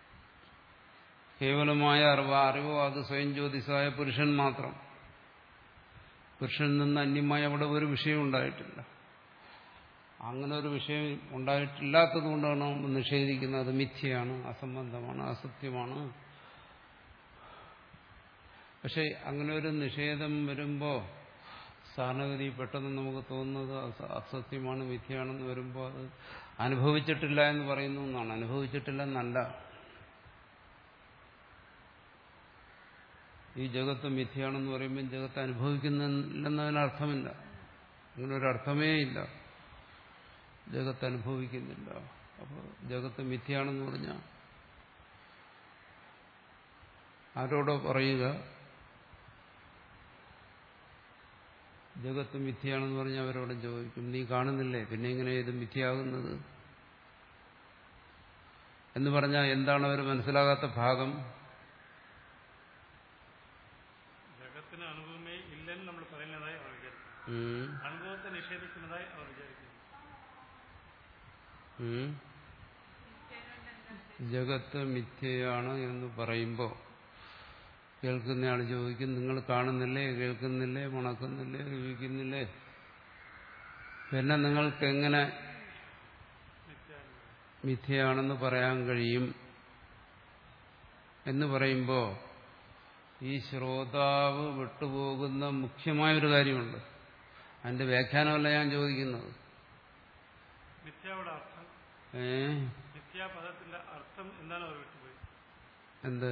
കേവലമായ അറിവ് ആ അറിവോ അത് സ്വയം ജ്യോതിസായ പുരുഷൻ മാത്രം പുരുഷനിൽ നിന്ന് അന്യമായ അവിടെ ഒരു വിഷയം ഉണ്ടായിട്ടില്ല അങ്ങനെ ഒരു വിഷയം ഉണ്ടായിട്ടില്ലാത്തത് കൊണ്ടാണ് നമ്മൾ നിഷേധിക്കുന്നത് അത് മിഥ്യയാണ് അസംബന്ധമാണ് അസത്യമാണ് പക്ഷെ അങ്ങനെ ഒരു നിഷേധം വരുമ്പോൾ സാധാരണഗതി പെട്ടെന്ന് നമുക്ക് തോന്നുന്നത് അസ- അസത്യമാണ് മിഥ്യയാണെന്ന് വരുമ്പോൾ അത് അനുഭവിച്ചിട്ടില്ല എന്ന് പറയുന്നു എന്നാണ് അനുഭവിച്ചിട്ടില്ല എന്നല്ല ഈ ജഗത്ത് മിഥ്യയാണെന്ന് പറയുമ്പോൾ ജഗത്ത് അനുഭവിക്കുന്നില്ലെന്നതിനർത്ഥമില്ല അങ്ങനെ ഒരു അർത്ഥമേ ഇല്ല ജഗത്ത് അനുഭവിക്കുന്നില്ല അപ്പോൾ ജഗത്ത് മിഥ്യയാണെന്ന് പറഞ്ഞാൽ ആരോടോ പറയുക ജഗത്ത് മിഥ്യയാണെന്ന് പറഞ്ഞാൽ അവരോട് ചോദിക്കും നീ കാണുന്നില്ലേ പിന്നെ എങ്ങനെ ഇത് മിഥ്യയാകുന്നത് എന്ന് പറഞ്ഞാൽ എന്താണ് അവർ മനസ്സിലാകാത്ത ഭാഗം ജഗത്തിന് അനുഭവമേ ഇല്ലെന്ന് നമ്മൾ പറയുന്നതായി അവർ വിചാരിക്കുന്നു ഉം, അനുഭവത്തെ നിഷേധിക്കുന്നതായി അവർ വിചാരിക്കുന്നു ഉം. ജഗത്ത് മിഥ്യയാണ് എന്ന് പറയുമ്പോൾ കേൾക്കുന്നയാൾ ചോദിക്കും നിങ്ങൾ കാണുന്നില്ലേ കേൾക്കുന്നില്ലേ മണക്കുന്നില്ലേ രുചിക്കുന്നില്ലേ പിന്നെ നിങ്ങൾക്ക് എങ്ങനെ നിത്യാനുഭവം മിഥ്യയാണെന്ന് പറയാൻ കഴിയും എന്ന് പറയുമ്പോൾ ഈ ശ്രോതാവ് വിട്ടുപോകുന്ന മുഖ്യമായൊരു കാര്യമുണ്ട് അതിന്റെ വ്യാഖ്യാനമല്ല ഞാൻ ചോദിക്കുന്നത് മിഥ്യയുടെ അർത്ഥം ഏ മിഥ്യാപദത്തിന്റെ അർത്ഥം എന്താണ് അവർ വിട്ടുപോയി എന്ത്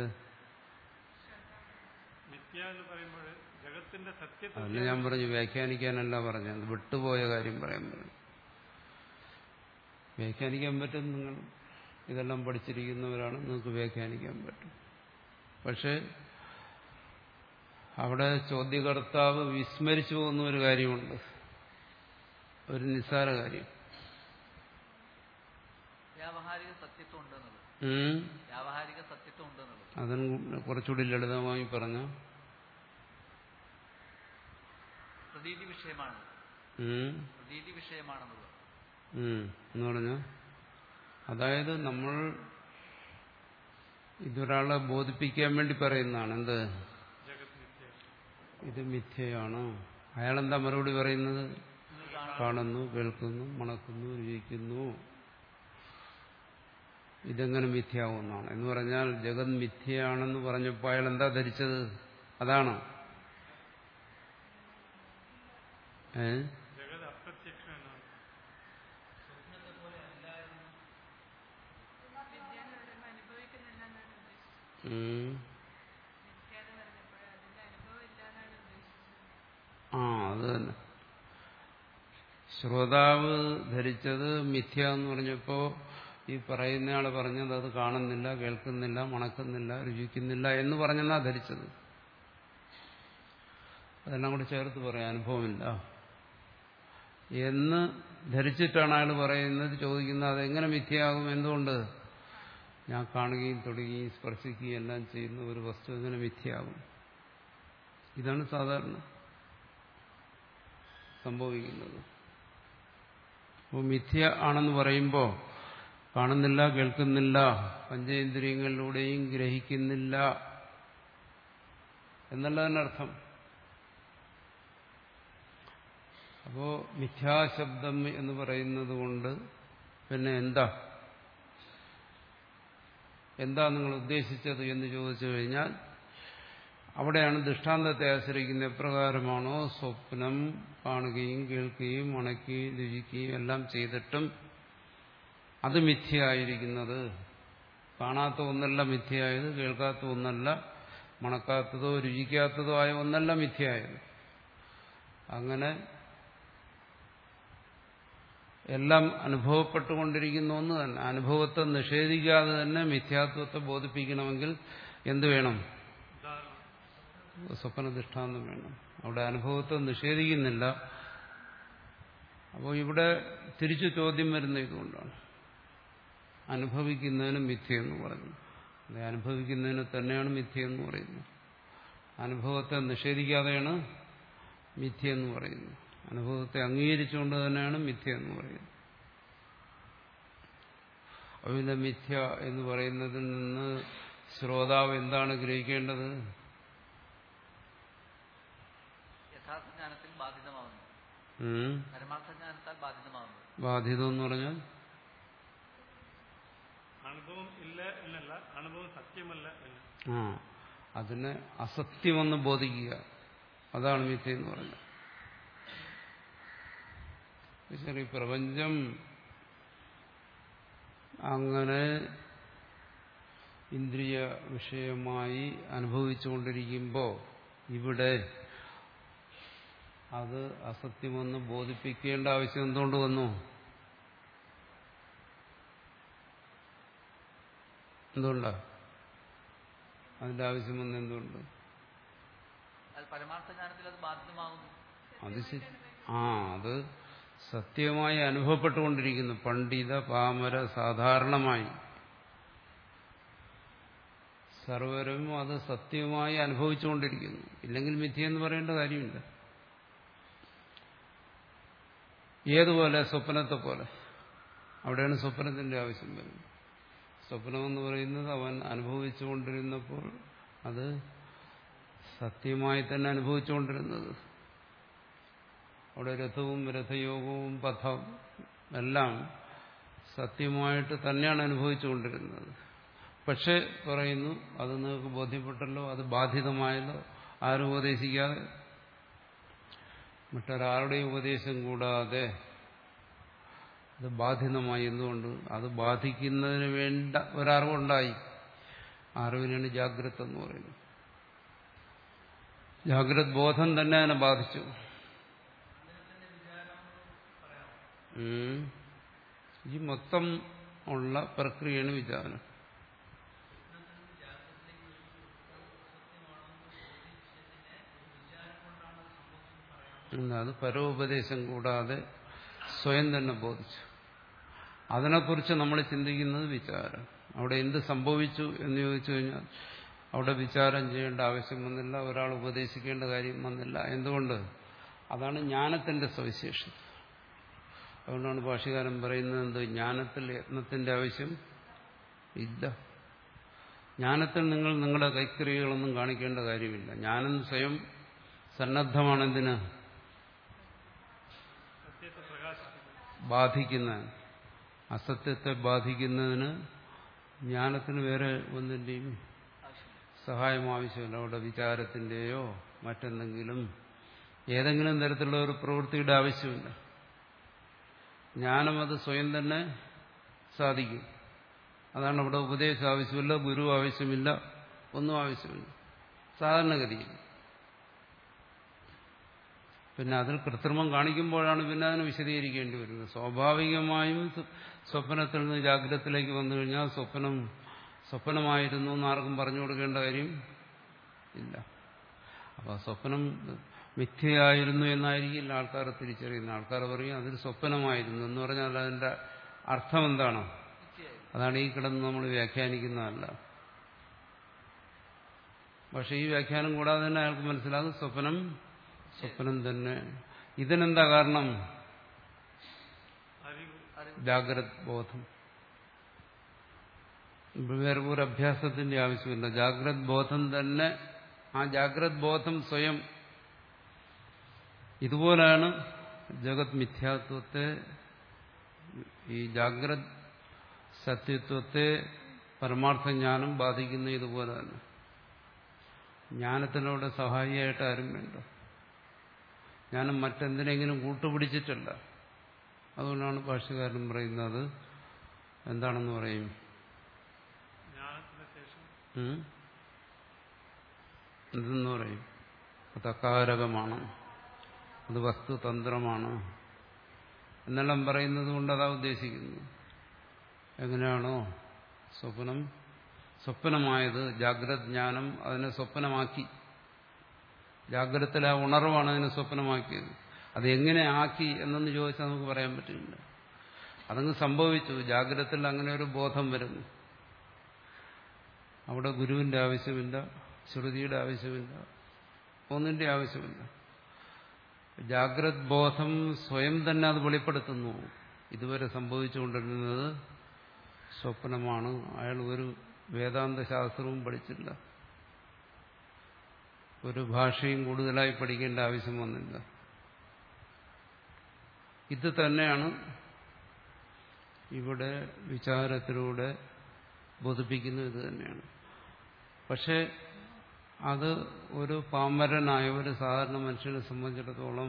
മിഥ്യ എന്ന് പറയുമ്പോൾ ജഗത്തിന്റെ സത്യത്തെ അതിന് ഞാൻ പറഞ്ഞു വ്യാഖ്യാനിക്കാനല്ല പറഞ്ഞത് വിട്ടുപോയ കാര്യം പറയാൻ പറഞ്ഞു വ്യാഖ്യാനിക്കാൻ പറ്റും നിങ്ങൾ ഇതെല്ലാം പഠിച്ചിരിക്കുന്നവരാണ് നിങ്ങൾക്ക് വ്യാഖ്യാനിക്കാൻ പറ്റും പക്ഷേ അവിടെ ചോദ്യകർത്താവ് വിസ്മരിച്ചു പോകുന്ന ഒരു കാര്യമുണ്ട് ഒരു നിസ്സാര കാര്യം വ്യാവഹാരിക സത്യത്വം ഉണ്ടെന്നുള്ളത് ഉം. വ്യാവഹാരിക സത്യത്വം ഉണ്ടെന്നുള്ളത് അതിന് കുറച്ചുകൂടി ലളിതമായി പറഞ്ഞ പ്രതീതി വിഷയമാണ് പ്രതീതി വിഷയമാണെന്നുള്ളത് എന്ന് പറഞ്ഞ അതായത് നമ്മൾ ഇതൊരാളെ ബോധിപ്പിക്കാൻ വേണ്ടി പറയുന്നതാണ് എന്ത് ജഗത് മിഥ്യ ഇത് മിഥ്യയാണ് അയാളെന്താ മറുപടി പറയുന്നത് നിങ്ങൾ കാണാൻ കാണുന്നു കേൾക്കുന്നു മണക്കുന്നു രുചിക്കുന്നു ഇതെങ്ങനെ മിഥ്യാവുന്നതാണ് എന്ന് പറഞ്ഞാൽ ജഗത് മിഥ്യയാണെന്ന് പറഞ്ഞപ്പോൾ അയാൾ എന്താ ധരിച്ചത് അതാണ് ഏ ജഗത് അപ്രത്യക്ഷം എന്നാണ് വിദ്യാന്ന് പറയുമ്പോൾ അനുഭവിക്കുന്നില്ല എന്നാണ് ഉദ്ദേശിച്ചത് ഉം. മിഥ്യാന്ന് പറഞ്ഞപ്പോൾ അതിന്റെ അനുഭവം ഇല്ല എന്നാണ് ഉദ്ദേശിച്ചത് ആ അത് തന്നെ ശ്രോതാവ് ധരിച്ചത് മിഥ്യ എന്ന് പറഞ്ഞപ്പോ ഈ പറയുന്നയാൾ പറഞ്ഞത് അത് കാണുന്നില്ല കേൾക്കുന്നില്ല മണക്കുന്നില്ല രുചിക്കുന്നില്ല എന്ന് പറഞ്ഞെന്നാ ധരിച്ചത് അതെല്ലാം കൂടി ചേർത്ത് പറയാം അനുഭവമില്ല എന്ന് ധരിച്ചിട്ടാണ് അയാൾ പറയുന്നത് ചോദിക്കുന്നത് അതെങ്ങനെ മിഥ്യയാകും എന്തുകൊണ്ട് ഞാൻ കാണുകയും തൊടുകയും സ്പർശിക്കുകയും എല്ലാം ചെയ്യുന്ന ഒരു വസ്തു എങ്ങനെ മിഥ്യയാകും ഇതാണ് സാധാരണ സംഭവിക്കുന്നത് അപ്പോൾ മിഥ്യ ആണെന്ന് പറയുമ്പോൾ കാണുന്നില്ല കേൾക്കുന്നില്ല പഞ്ചേന്ദ്രിയങ്ങളിലൂടെയും ഗ്രഹിക്കുന്നില്ല എന്നല്ല അതിനർത്ഥം അപ്പോ മിഥ്യാശബ്ദം എന്ന് പറയുന്നത് കൊണ്ട് പിന്നെ എന്താ എന്താ നിങ്ങൾ ഉദ്ദേശിച്ചത് എന്ന് ചോദിച്ചു കഴിഞ്ഞാൽ അവിടെയാണ് ദൃഷ്ടാന്തത്തെ ആശ്രയിക്കുന്ന എപ്രകാരമാണോ സ്വപ്നം കാണുകയും കേൾക്കുകയും മണക്കുകയും രുചിക്കുകയും എല്ലാം ചെയ്തിട്ടും അത് മിഥ്യയായിരിക്കുന്നത് കാണാത്ത ഒന്നല്ല മിഥ്യയായത് കേൾക്കാത്ത ഒന്നല്ല മണക്കാത്തതോ രുചിക്കാത്തതോ ആയ ഒന്നല്ല മിഥ്യയായത് അങ്ങനെ എല്ലാം അനുഭവപ്പെട്ടുകൊണ്ടിരിക്കുന്ന ഒന്ന് തന്നെ അനുഭവത്തെ നിഷേധിക്കാതെ തന്നെ മിഥ്യാത്വത്തെ ബോധിപ്പിക്കണമെങ്കിൽ എന്ത് വേണം ഉദാഹരണം സ്വപ്ന ദൃഷ്ടാന്തം വേണം അവിടെ അനുഭവത്തെ നിഷേധിക്കുന്നില്ല അപ്പോൾ ഇവിടെ തിരിച്ചു ചോദ്യം വരുന്ന ഇതുകൊണ്ടാണ് അനുഭവിക്കുന്നതിന് മിഥ്യയെന്ന് പറഞ്ഞു അത് അനുഭവിക്കുന്നതിന് തന്നെയാണ് മിഥ്യയെന്ന് പറയുന്നത് അനുഭവത്തെ നിഷേധിക്കാതെയാണ് മിഥ്യയെന്ന് പറയുന്നത് അനുഭവത്തെ അംഗീകരിച്ചുകൊണ്ട് തന്നെയാണ് മിഥ്യ എന്ന് പറയുന്നത് അതിന്റെ മിഥ്യ എന്ന് പറയുന്നതിൽ നിന്ന് ശ്രോതാവ് എന്താണ് ഗ്രഹിക്കേണ്ടത് യഥാർത്ഥ ജ്ഞാനത്തിൽ ബാധിതമാവുന്നു ഉം. പരമാർത്ഥ ജ്ഞാനത്താൽ ബാധിതമാവുന്നു ബാധ്യത എന്ന് പറഞ്ഞാൽ അനുഭവം ഇല്ല എന്നല്ല അനുഭവം സത്യമല്ല എന്ന് ആ അതിനെ അസത്യമെന്ന് ബോധിക്കുക അതാണ് മിഥ്യ എന്ന് പറഞ്ഞത് ശരി പ്രപഞ്ചം അങ്ങനെ ഇന്ദ്രിയ വിഷയമായി അനുഭവിച്ചുകൊണ്ടിരിക്കുമ്പോൾ ഇവിടെ അത് അസത്യമെന്ന് ബോധിപ്പിക്കേണ്ട ആവശ്യം എന്തുകൊണ്ട് വന്നു എന്തുകൊണ്ടാ അതിന്റെ ആവശ്യം വന്ന് എന്തുകൊണ്ട് അത് പരമാർത്ഥ ജ്ഞാനത്തിൽ അത് ബാധിതമാകുന്നു അത് ശരി ആ അത് സത്യമായി അനുഭവപ്പെട്ടുകൊണ്ടിരിക്കുന്നു പണ്ഡിത പാമര സാധാരണമായി സർവരും അത് സത്യമായി അനുഭവിച്ചുകൊണ്ടിരിക്കുന്നു ഇല്ലെങ്കിൽ മിഥ്യ എന്ന് പറയേണ്ട കാര്യമില്ല ഏതുപോലെ സ്വപ്നത്തെ പോലെ അവിടെയാണ് സ്വപ്നത്തിന്റെ ആവശ്യം വരുന്നത് സ്വപ്നമെന്ന് പറയുന്നത് അവൻ അനുഭവിച്ചുകൊണ്ടിരുന്നപ്പോൾ അത് സത്യമായി തന്നെ അനുഭവിച്ചുകൊണ്ടിരുന്നത് അവിടെ രഥവും രഥയോഗവും പഥം എല്ലാം സത്യമായിട്ട് തന്നെയാണ് അനുഭവിച്ചുകൊണ്ടിരുന്നത് പക്ഷെ പറയുന്നു അത് നിങ്ങൾക്ക് ബോധ്യപ്പെട്ടല്ലോ അത് ബാധിതമായല്ലോ ആരും ഉപദേശിക്കാതെ മറ്റൊരാളുടെയും ഉപദേശം കൂടാതെ അത് ബാധിതമായി എന്തുകൊണ്ട് അത് ബാധിക്കുന്നതിന് വേണ്ട ഒരറിവുണ്ടായി ആ അറിവിനാണ് ജാഗ്രത എന്ന് പറയുന്നത് ജാഗ്രത് ബോധം തന്നെ അതിനെ ബാധിച്ചു ഉം. ഈ മൊത്തം ഉള്ള പ്രക്രിയയാണ് വിചാരം ഉം, അത് പരോപദേശം കൂടാതെ സ്വയം തന്നെ ബോധിച്ചു അതിനെക്കുറിച്ച് നമ്മൾ ചിന്തിക്കുന്നത് വിചാരം അവിടെ എന്ത് സംഭവിച്ചു എന്ന് ചോദിച്ചു കഴിഞ്ഞാൽ അവിടെ വിചാരം ചെയ്യേണ്ട ആവശ്യം വന്നില്ല ഒരാൾ ഉപദേശിക്കേണ്ട കാര്യം വന്നില്ല എന്തുകൊണ്ട് അതാണ് ജ്ഞാനത്തിന്റെ സവിശേഷത അതുകൊണ്ടാണ് ഭാഷകാരൻ പറയുന്നത് എന്ത് ജ്ഞാനത്തിൽ യത്നത്തിന്റെ ആവശ്യം ഇല്ല ജ്ഞാനത്തിൽ നിങ്ങൾ നിങ്ങളുടെ കൈക്രിയകളൊന്നും കാണിക്കേണ്ട കാര്യമില്ല ജ്ഞാനം സ്വയം സന്നദ്ധമാണെന്തിന് സത്യത്തെ പ്രകാശിപ്പിക്കുന്നു ബാധിക്കുന്ന അസത്യത്തെ ബാധിക്കുന്നതിന് ജ്ഞാനത്തിന് വേറെ ഒന്നിൻ്റെയും സഹായം ആവശ്യമില്ല അവിടെ വിചാരത്തിൻ്റെയോ മറ്റെന്തെങ്കിലും ഏതെങ്കിലും തരത്തിലുള്ള ഒരു പ്രവൃത്തിയുടെ ആവശ്യമില്ല ജ്ഞാനം അത് സ്വയം തന്നെ സാധിക്കും അതാണ് അവിടെ ഉപദേശം ആവശ്യമില്ല ഗുരു ആവശ്യമില്ല ഒന്നും ആവശ്യമില്ല സാധാരണഗതിയിൽ പിന്നെ അതിൽ കൃത്രിമം കാണിക്കുമ്പോഴാണ് പിന്നെ അതിന് വിശദീകരിക്കേണ്ടി വരുന്നത് സ്വാഭാവികമായും സ്വ- സ്വപ്നത്തിൽ നിന്ന് ജാഗ്രതത്തിലേക്ക് വന്നു കഴിഞ്ഞാൽ സ്വപ്നം സ്വപ്നമായിരുന്നു എന്ന് ആർക്കും പറഞ്ഞു കൊടുക്കേണ്ട കാര്യം ഇല്ല അപ്പൊ സ്വപ്നം മിഥ്യയായിരുന്നു എന്നായിരിക്കില്ല ആൾക്കാർ തിരിച്ചറിയുന്ന ആൾക്കാർ പറയും അതൊരു സ്വപ്നമായിരുന്നു എന്ന് പറഞ്ഞാൽ അതിന്റെ അർത്ഥം എന്താണ് നിശ്ചയായും അതാണ് ഈ കിടന്ന് നമ്മൾ വ്യാഖ്യാനിക്കുന്നതല്ല പക്ഷെ ഈ വ്യാഖ്യാനം കൂടാതെ തന്നെ അയാൾക്ക് മനസ്സിലാകും സ്വപ്നം സ്വപ്നം തന്നെ ഇതിനെന്താ കാരണം അറിവ് ജാഗ്രത് ബോധം ഇവിടെ വേറെ ഒരു അഭ്യാസത്തിന്റെ ആവശ്യമില്ല ജാഗ്രത് ബോധം തന്നെ ആ ജാഗ്രത് ബോധം സ്വയം ഇതുപോലെയാണ് ജഗത് മിഥ്യാത്വത്തെ ഈ ജാഗ്രത് സത്യത്വത്തെ പരമാർത്ഥ ജ്ഞാനം ബാധിക്കുന്ന ഇതുപോലെ തന്നെ ജ്ഞാനത്തിനോട് സഹായിയായിട്ട് ആരും വേണ്ട ജ്ഞാനം മറ്റെന്തിനെങ്കിലും കൂട്ടുപിടിച്ചിട്ടല്ല അതുകൊണ്ടാണ് ഭാഷകാരൻ പറയുന്നത് എന്താണെന്ന് പറയും ജ്ഞാനത്തിന് ശേഷം ഉം? എന്തെന്ന് പറയും അത് അകാരകമാണ് അത് വസ്തുതന്ത്രമാണ് എന്നെല്ലാം പറയുന്നത് കൊണ്ട് അതാ ഉദ്ദേശിക്കുന്നു എങ്ങനെയാണോ സ്വപ്നം സ്വപ്നമായത് ജാഗ്രത് ജ്ഞാനം അതിനെ സ്വപ്നമാക്കി ജാഗ്രതത്തിലെ ആ ഉണർവാണ് അതിനെ സ്വപ്നമാക്കിയത് അത് എങ്ങനെ ആക്കി എന്നൊന്ന് ചോദിച്ചാൽ നമുക്ക് പറയാൻ പറ്റില്ല അതങ്ങ് സംഭവിച്ചു ജാഗ്രതത്തിൽ അങ്ങനെ ഒരു ബോധം വരുന്നു അവിടെ ഗുരുവിന്റെ ആവശ്യമില്ല ശ്രുതിയുടെ ആവശ്യമില്ല ഒന്നിന്റെ ആവശ്യമില്ല ജാഗ്രത് ബോധം സ്വയം തന്നെ അത് വെളിപ്പെടുത്തുന്നു ഇതുവരെ സംഭവിച്ചുകൊണ്ടിരുന്നത് സ്വപ്നമാണ് അയാൾ ഒരു വേദാന്ത ശാസ്ത്രവും പഠിച്ചില്ല ഒരു ഭാഷയും കൂടുതലായി പഠിക്കേണ്ട ആവശ്യം വന്നില്ല ഇത് തന്നെയാണ് ഇവിടെ വിചാരത്തിലൂടെ ബോധിപ്പിക്കുന്നത് ഇത് തന്നെയാണ് പക്ഷെ അത് ഒരു പാമരനായ ഒരു സാധാരണ മനുഷ്യനെ സംബന്ധിച്ചിടത്തോളം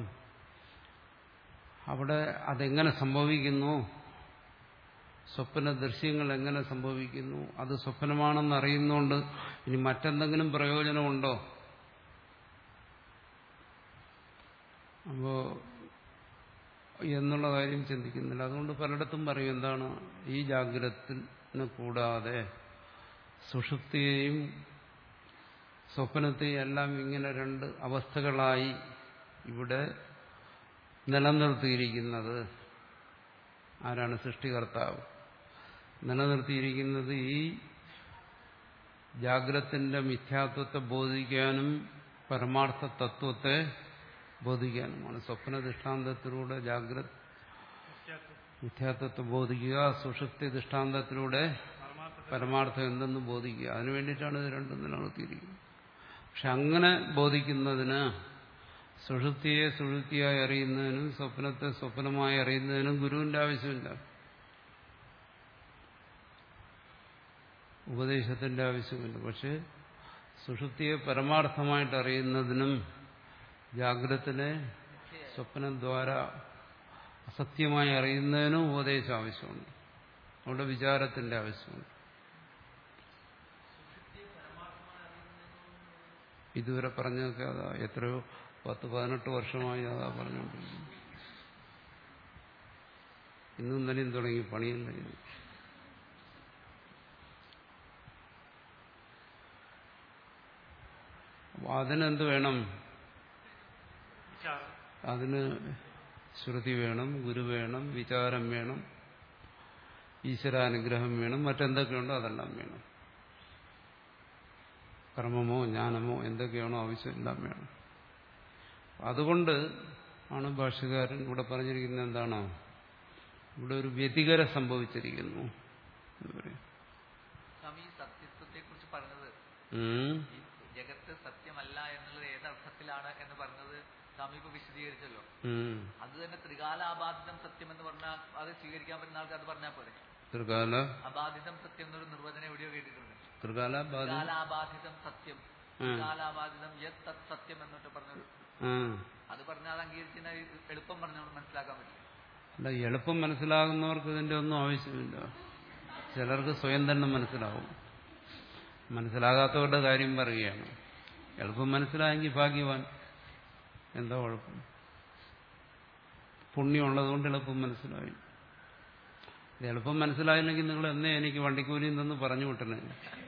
അവിടെ അതെങ്ങനെ സംഭവിക്കുന്നു സ്വപ്ന ദൃശ്യങ്ങൾ എങ്ങനെ സംഭവിക്കുന്നു അത് സ്വപ്നമാണെന്ന് അറിയുന്നതുകൊണ്ട് ഇനി മറ്റെന്തെങ്കിലും പ്രയോജനമുണ്ടോ അപ്പോ എന്നുള്ള കാര്യം ചിന്തിക്കുന്നില്ല അതുകൊണ്ട് പലയിടത്തും പറയും എന്താണ് ഈ ജാഗ്രതത്തിന് കൂടാതെ സുഷുപ്തിയെയും സ്വപ്നത്തെയും എല്ലാം ഇങ്ങനെ രണ്ട് അവസ്ഥകളായി ഇവിടെ നിലനിർത്തിയിരിക്കുന്നത് ആരാണ് സൃഷ്ടികർത്താവ് നിലനിർത്തിയിരിക്കുന്നത് ഈ ജാഗ്രത്തിന്റെ മിഥ്യാത്വത്തെ ബോധിക്കാനും പരമാർത്ഥ തത്വത്തെ ബോധിക്കാനുമാണ് സ്വപ്ന ദൃഷ്ടാന്തത്തിലൂടെ ജാഗ്രത് നിത്യാത്വം മിഥ്യാത്വത്തെ ബോധിക്കുക സുഷുപ്തി ദൃഷ്ടാന്തത്തിലൂടെ പരമാർത്ഥ പരമാർത്ഥം എന്തെന്ന് ബോധിക്കുക അതിനു വേണ്ടിയിട്ടാണ് ഇത് രണ്ടും നിലനിർത്തിയിരിക്കുന്നത് പക്ഷെ അങ്ങനെ ബോധിക്കുന്നതിന് സുഷുപ്തിയെ സുഷുപ്തിയായി അറിയുന്നതിനും സ്വപ്നത്തെ സ്വപ്നമായി അറിയുന്നതിനും ഗുരുവിന്റെ ആവശ്യമില്ല ഉപദേശത്തിന്റെ ആവശ്യമില്ല പക്ഷെ സുഷുപ്തിയെ പരമാർത്ഥമായിട്ട് അറിയുന്നതിനും ജാഗ്രതത്തിനെ സ്വപ്നം ദ്വാര അസത്യമായി അറിയുന്നതിനും ഉപദേശം ആവശ്യമുണ്ട് അവിടെ വിചാരത്തിന്റെ ആവശ്യമുണ്ട് ഇതുവരെ പറഞ്ഞൊക്കെ അതാ എത്രയോ പത്ത് പതിനെട്ട് വർഷമായി അതാ പറഞ്ഞുകൊണ്ടിരിക്കുന്നു ഇന്നും തന്നെയും തുടങ്ങി പണിയല്ല ഇത് അപ്പൊ അതിനെന്ത് വേണം വിചാരം അതിന് ശ്രുതി വേണം ഗുരു വേണം വിചാരം വേണം ഈശ്വരാനുഗ്രഹം വേണം മറ്റെന്തൊക്കെയുണ്ടോ അതെല്ലാം വേണം കർമ്മമോ ജ്ഞാനമോ എന്തൊക്കെയാണോ ആവശ്യം എല്ലാം വേണം അതുകൊണ്ട് ആണ് ഭാഷകാരൻ ഇവിടെ പറഞ്ഞിരിക്കുന്നത് എന്താണോ ഇവിടെ ഒരു വ്യതികരം സംഭവിച്ചിരിക്കുന്നു എന്ന് പറയും സ്വാമി ഈ സത്യത്വത്തെ കുറിച്ച് പറഞ്ഞത് ഉം. ഈ ജഗത്ത് സത്യമല്ല എന്നുള്ളത് ഏതർത്ഥത്തിലാണ് എന്ന് പറഞ്ഞത് സ്വാമി ഇപ്പൊ വിശദീകരിച്ചല്ലോ ഉം. അത് തന്നെ ത്രികാലാബാധിതം സത്യം എന്ന് പറഞ്ഞാൽ അത് സ്വീകരിക്കാൻ പറ്റുന്ന ആൾക്ക് അത് പറഞ്ഞാൽ പോരെ ത്രികാല അബാധിതം സത്യം എന്നൊരു നിർവചനം എവിടെയോ കേട്ടിട്ടുണ്ട് ത്രികാല ബാധ ത്രികാലാബാധിതം സത്യം ത്രികാലാബാധിതം യത് തത് സത്യം എന്നിട്ട് പറഞ്ഞത് ആ അത് പറഞ്ഞാൽ അത് അംഗീകരിച്ചാൽ എളുപ്പം പറഞ്ഞാൽ മനസ്സിലാക്കാൻ പറ്റില്ല അല്ല എളുപ്പം മനസ്സിലാകുന്നവർക്ക് ഇതിന്റെ ഒന്നും ആവശ്യമില്ല ചിലർക്ക് സ്വയം തന്നെ മനസ്സിലാവും മനസ്സിലാകാത്തവരുടെ കാര്യം പറയുകയാണ് എളുപ്പം മനസ്സിലായെങ്കിൽ ഭാഗ്യവാൻ എന്താ കുഴപ്പം പുണ്യമുള്ളതുകൊണ്ട് എളുപ്പം മനസ്സിലായി ഇത് എളുപ്പം മനസ്സിലായില്ലെങ്കിൽ നിങ്ങൾ എന്നേ എനിക്ക് വണ്ടിക്കൂലിയിൽ നിന്ന് പറഞ്ഞു വിട്ടണേ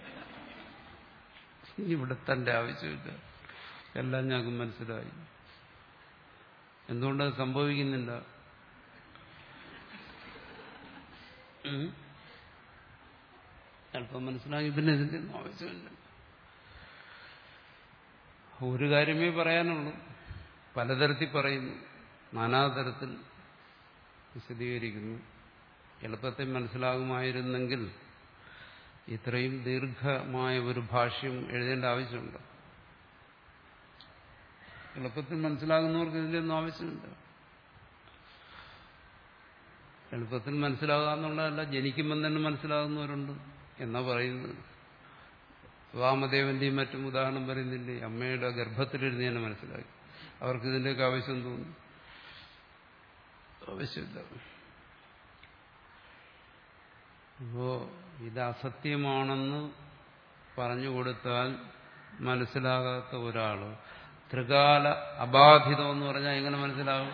ഇവിടെ തന്റെ ആവശ്യമില്ല എല്ലാം ഞങ്ങൾക്ക് മനസ്സിലായി എന്തുകൊണ്ടത് സംഭവിക്കുന്നില്ല ഉം. അല്പം മനസ്സിലാക്കി പിന്നെ ഇതിന്റെ ഒന്നും ആവശ്യമില്ല ഒരു കാര്യമേ പറയാനുള്ളൂ പലതരത്തിൽ പറയുന്നു നാനാതരത്തിൽ വിശദീകരിക്കുന്നു എളുപ്പത്തിൽ മനസ്സിലാകുമായിരുന്നെങ്കിൽ ഇത്രയും ദീർഘമായ ഒരു ഭാഷ്യം എഴുതേണ്ട ആവശ്യമുണ്ട് എളുപ്പത്തിൽ മനസ്സിലാകുന്നവർക്ക് ഇതിൻ്റെ ഒന്നും ആവശ്യമില്ല എളുപ്പത്തിൽ മനസ്സിലാകുക എന്നുള്ളതല്ല ജനിക്കുമ്പം തന്നെ മനസ്സിലാകുന്നവരുണ്ട് എന്നാ പറയുന്നത് വാമദേവന്റെയും മറ്റും ഉദാഹരണം പറയുന്നില്ലേ അമ്മയുടെ ഗർഭത്തിലിരുന്ന് തന്നെ മനസ്സിലാക്കി അവർക്ക് ഇതിൻ്റെയൊക്കെ ആവശ്യം തോന്നുന്നു ആവശ്യമില്ല അപ്പോ ഇത് അസത്യമാണെന്ന് പറഞ്ഞു കൊടുത്താൽ മനസ്സിലാകാത്ത ഒരാള് ത്രികാല അബാധിതം എന്ന് പറഞ്ഞാൽ എങ്ങനെ മനസ്സിലാകും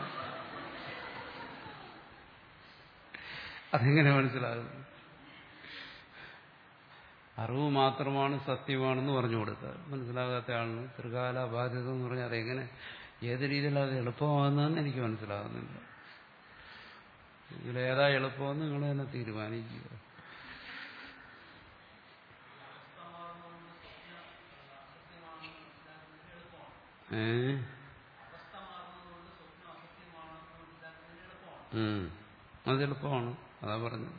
അതെങ്ങനെ മനസ്സിലാകും അറിവ് മാത്രമാണ് സത്യമാണെന്ന് പറഞ്ഞു കൊടുത്താൽ മനസ്സിലാകാത്ത ആളിന് ത്രികാല അബാധിതം എന്ന് പറഞ്ഞാൽ അതെങ്ങനെ ഏത് രീതിയിൽ അത് എളുപ്പമാകുന്നതെന്ന് എനിക്ക് മനസ്സിലാകുന്നില്ല ഇതിലേതാ എളുപ്പമെന്ന് നിങ്ങൾ തന്നെ തീരുമാനിക്കുക ഏ ഉം. അത് എളുപ്പമാണ് അതാ പറഞ്ഞത്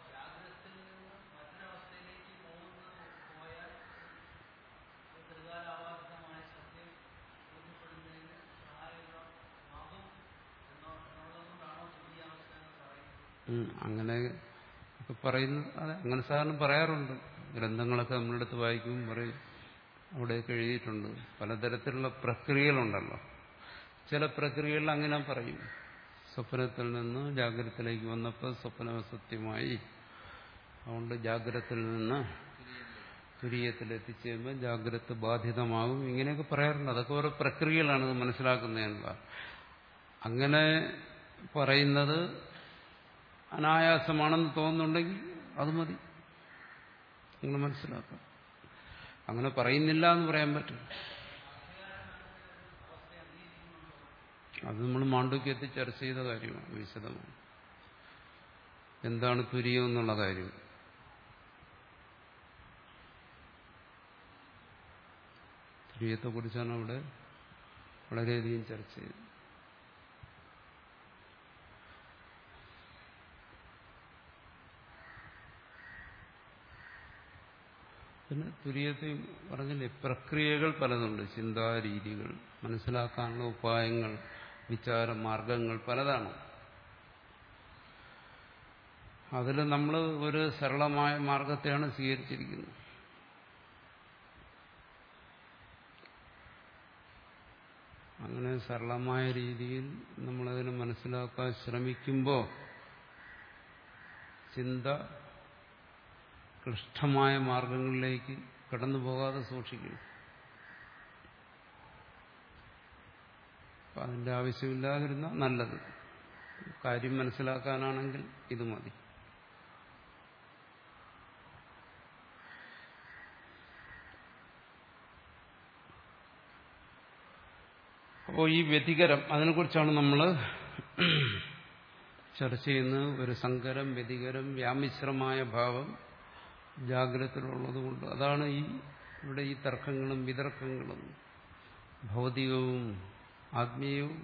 ഉം. അങ്ങനെ ഒക്കെ പറയുന്നു അതെ അങ്ങനെ സാധാരണ പറയാറുണ്ട് ഗ്രന്ഥങ്ങളൊക്കെ നമ്മളെടുത്ത് വായിക്കും പറയും അവിടെയൊക്കെ എഴുതിയിട്ടുണ്ട് പലതരത്തിലുള്ള പ്രക്രിയകളുണ്ടല്ലോ ചില പ്രക്രിയകളിൽ അങ്ങനെ പറയും സ്വപ്നത്തിൽ നിന്ന് ജാഗ്രതത്തിലേക്ക് വന്നപ്പോൾ സ്വപ്നം സത്യമായി അതുകൊണ്ട് ജാഗ്രതത്തിൽ നിന്ന് തുരീയത്തിലെത്തിച്ചേരുമ്പോൾ ജാഗ്രത ബാധിതമാകും ഇങ്ങനെയൊക്കെ പറയാറുണ്ട് അതൊക്കെ ഓരോ പ്രക്രിയകളാണ് ഇത് മനസ്സിലാക്കുന്നതിനുള്ള അങ്ങനെ പറയുന്നത് അനായാസമാണെന്ന് തോന്നുന്നുണ്ടെങ്കിൽ അത് മതി നിങ്ങൾ മനസ്സിലാക്കാം അങ്ങനെ പറയുന്നില്ല എന്ന് പറയാൻ പറ്റും അത് നമ്മൾ മാണ്ഡുക്യത്തിൽ ചർച്ച ചെയ്ത കാര്യമാണ് വിശദമാണ് എന്താണ് തുര്യം എന്നുള്ള കാര്യം തുര്യത്തെക്കുറിച്ചാണ് അവിടെ വളരെയധികം ചർച്ച ചെയ്തത് പിന്നെ തുര്യത്തിൽ പറഞ്ഞില്ലേ പ്രക്രിയകൾ പലതുണ്ട് ചിന്താരീതികൾ മനസ്സിലാക്കാനുള്ള ഉപായങ്ങൾ വിചാര മാർഗങ്ങൾ പലതാണ് അതിൽ നമ്മൾ ഒരു സരളമായ മാർഗത്തെയാണ് സ്വീകരിച്ചിരിക്കുന്നത് അങ്ങനെ സരളമായ രീതിയിൽ നമ്മളതിനെ മനസ്സിലാക്കാൻ ശ്രമിക്കുമ്പോൾ ചിന്ത ക്ലിഷ്ടമായ മാർഗങ്ങളിലേക്ക് കടന്നു പോകാതെ സൂക്ഷിക്കണം അപ്പം അതിൻ്റെ ആവശ്യമില്ലാതിരുന്ന നല്ലത് കാര്യം മനസ്സിലാക്കാനാണെങ്കിൽ ഇത് മതി അപ്പോൾ ഈ വ്യതികരം അതിനെക്കുറിച്ചാണ് നമ്മൾ ചർച്ച ചെയ്യുന്നത് ഒരു സങ്കരം വ്യതികരം വ്യാമിശ്രമായ ഭാവം ജാഗ്രതയിലുള്ളതുകൊണ്ട് അതാണ് ഈ ഇവിടെ ഈ തർക്കങ്ങളും വിതർക്കങ്ങളും ഭൗതികവും ആത്മീയവും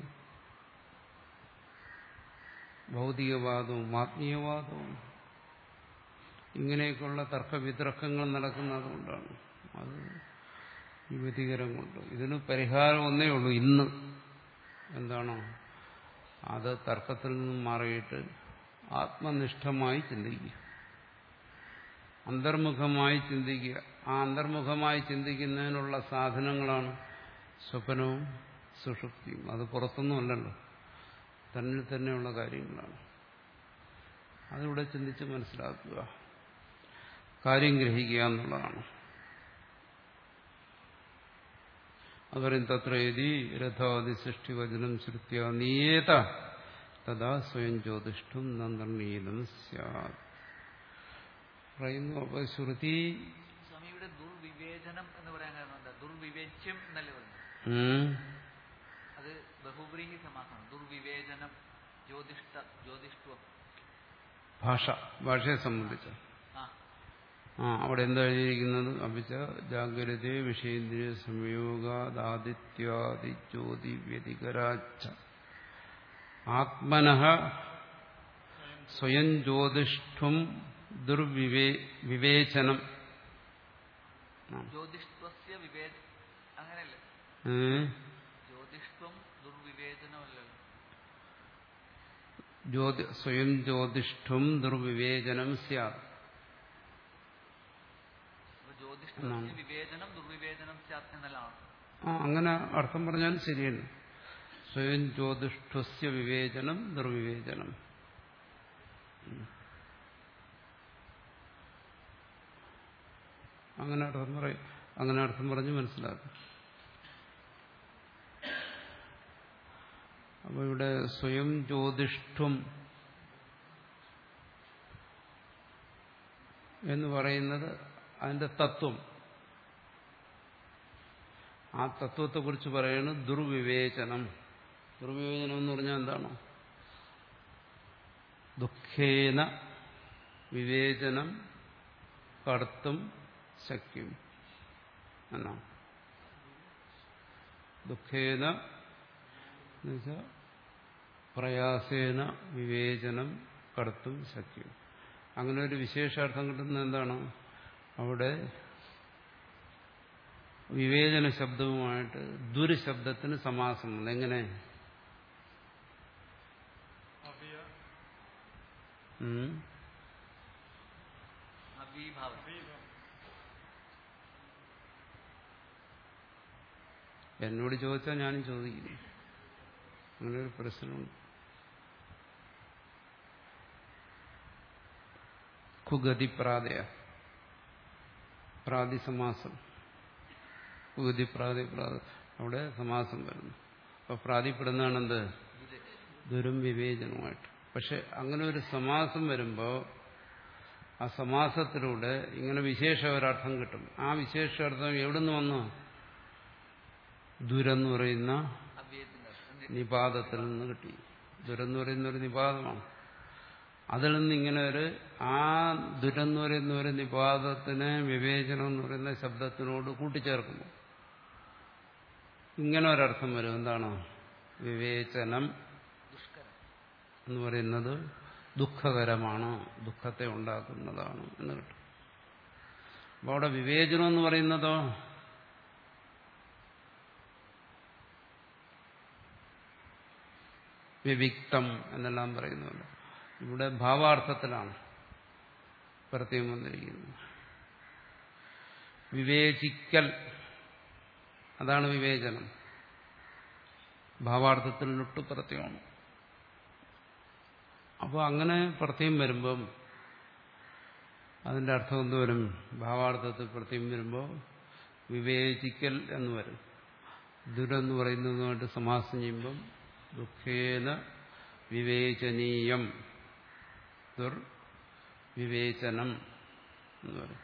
ഭൗതികവാദവും ആത്മീയവാദവും ഇങ്ങനെയൊക്കെയുള്ള തർക്കവിതർക്കങ്ങൾ നടക്കുന്നതുകൊണ്ടാണ് അത് ഈ വ്യതികരം കൊണ്ട് ഇതിന് പരിഹാരം ഒന്നേ ഉള്ളൂ ഇന്ന് എന്താണോ അത് തർക്കത്തിൽ നിന്നും മാറിയിട്ട് ആത്മനിഷ്ഠമായി ചിന്തിക്കുക അന്തർമുഖമായി ചിന്തിക്കുക ആ അന്തർമുഖമായി ചിന്തിക്കുന്നതിനുള്ള സാധനങ്ങളാണ് സ്വപ്നവും സുഷുപ്തിയും അത് പുറത്തൊന്നുമല്ലല്ലോ തന്നിൽ തന്നെയുള്ള കാര്യങ്ങളാണ് അതിവിടെ ചിന്തിച്ച് മനസ്സിലാക്കുക കാര്യം ഗ്രഹിക്കുക എന്നുള്ളതാണ് അവരും തത്ര എതി രഥാതി സൃഷ്ടിവചനം ശ്രുത്യ നീയേത തഥാ സ്വയം ജ്യോതിഷ്ഠും നന്ദർണീലം സ്യാത് പറയുന്നു അപ്പൊ ശ്രുതി സ്വാമിയുടെ ദുർവിവേചനം എന്ന് പറയാൻ കാരണം എന്താ ദുർവിവേച്യം എന്നല്ലേ പറയുന്നത് ഉം, അത് ബഹുബ്രീഹി സമാസമാണ് ദുർവിവേചനം ജ്യോതിഷ്ട ജ്യോതിഷ്ഠം ഭാഷ ഭാഷയെ സംബന്ധിച്ച് ആ ആ അവിടെ എന്താ എഴുതിയിരിക്കുന്നത് അപിച്ച ജാഗ്രത വിഷയേന്ദ്രിയ സംയോഗാദിത്യാദി ജ്യോതി വ്യതികരാച്ച ആത്മന സ്വയം ജ്യോതിഷ്ഠം ദുർവിവേ വിവേചനം ആ. ജ്യോതിഷ്ത്വസ്യ വിവേച അങ്ങനെയല്ലേ ഏ? ജ്യോതിഷ്ത്വം ദുർവിവേചനമല്ലല്ലോ ജ്യോതി സ്വയം ജ്യോതിഷ്ഠം ദുർവിവേചനം സ്യാത് അപ്പൊ ജ്യോതിഷ്ത്വസ്യ എന്നാണ്. വിവേചനം ദുർവിവേചനം സ്യാത് എന്നല്ലാണ് ആ അങ്ങനെ അർത്ഥം പറഞ്ഞാൽ ശരിയാണ് സ്വയം ജ്യോതിഷ്ഠസ്യ വിവേചനം ദുർവിവേചനം ഉം. അങ്ങനെ അർത്ഥം പറയും അങ്ങനെ അർത്ഥം പറഞ്ഞ് മനസ്സിലാക്കും അപ്പൊ ഇവിടെ സ്വയം ജ്യോതിഷ്ഠം എന്ന് പറയുന്നത് അതിന്റെ തത്വം ആ തത്വത്തെക്കുറിച്ച് പറയുന്നത് ദുർവിവേചനം ദുർവിവേചനം എന്ന് പറഞ്ഞാൽ എന്താണ് ദുഃഖേന വിവേചനം കടത്തും ശക്യം എന്നാണ് ദുഃഖേന എന്നുവെച്ചാൽ പ്രയാസേന വിവേചനം കടത്തും ശക്യം അങ്ങനെ ഒരു വിശേഷാർത്ഥം കിട്ടുന്നത് എന്താണ് അവിടെ വിവേചന ശബ്ദവുമായിട്ട് ദുരുശബ്ദത്തിന് സമാസമുണ്ട് എങ്ങനെ അഭിയ ഉം? അവീഭാവം അഭിയ എന്നോട് ചോദിച്ചാൽ ഞാനും ചോദിക്കുന്നു അങ്ങനെ ഒരു പ്രശ്നമുണ്ട് കുഗതി പ്രാതയ പ്രാതിസമാസം കുഗതി പ്രാതി പ്രാത അവിടെ സമാസം വരുന്നു അപ്പൊ പ്രാതിപ്പെടുന്നതാണ് എന്ത് ദുരും വിവേചനവുമായിട്ട് പക്ഷെ അങ്ങനെ ഒരു സമാസം വരുമ്പോൾ ആ സമാസത്തിലൂടെ ഇങ്ങനെ വിശേഷ ഒരർത്ഥം കിട്ടും ആ വിശേഷാർത്ഥം എവിടെ നിന്ന് വന്നു ദുരെന്ന് പറയുന്ന അവ്യയത്തിന്റെ നിപാതത്തിൽ നിന്ന് കിട്ടി ദുരെന്ന് പറയുന്ന ഒരു നിപാതമാണ് അതിൽ നിന്ന് ഇങ്ങനെ ഒരു ആ ദുരെന്ന് പറയുന്ന ഒരു നിപാതത്തിനെ വിവേചനം എന്ന് പറയുന്ന ശബ്ദത്തിനോട് കൂട്ടിച്ചേർക്കുന്നു ഇങ്ങനെ ഒരർത്ഥം വരും എന്താണ് വിവേചനം ദുഷ്കരം എന്ന് പറയുന്നത് ദുഃഖകരമാണ് ദുഃഖത്തെ ഉണ്ടാക്കുന്നതാണ് എന്ന് കിട്ടും അപ്പോൾ അവിടെ വിവേചനം എന്ന് പറയുന്നതോ വിവിക്തം എന്നെല്ലാം പറയുന്നുണ്ട് ഇവിടെ ഭാവാർത്ഥത്തിലാണ് പ്രത്യേകം വന്നിരിക്കുന്നത് വിവേചിക്കൽ അതാണ് വിവേചനം ഭാവാർത്ഥത്തിൽ ലൊട്ട് പ്രത്യമാണ് അപ്പോൾ അങ്ങനെ പ്രത്യം വരുമ്പം അതിന്റെ അർത്ഥം എന്ത് വരും ഭാവാർത്ഥത്തിൽ പ്രത്യം വരുമ്പോൾ വിവേചിക്കൽ എന്ന് വരും ദുരെന്ന് പറയുന്നതുമായിട്ട് സമാസം ചെയ്യുമ്പം ദുഃഖേന വിവേചനീയം ദുർ വിവേചനം എന്ന് പറയും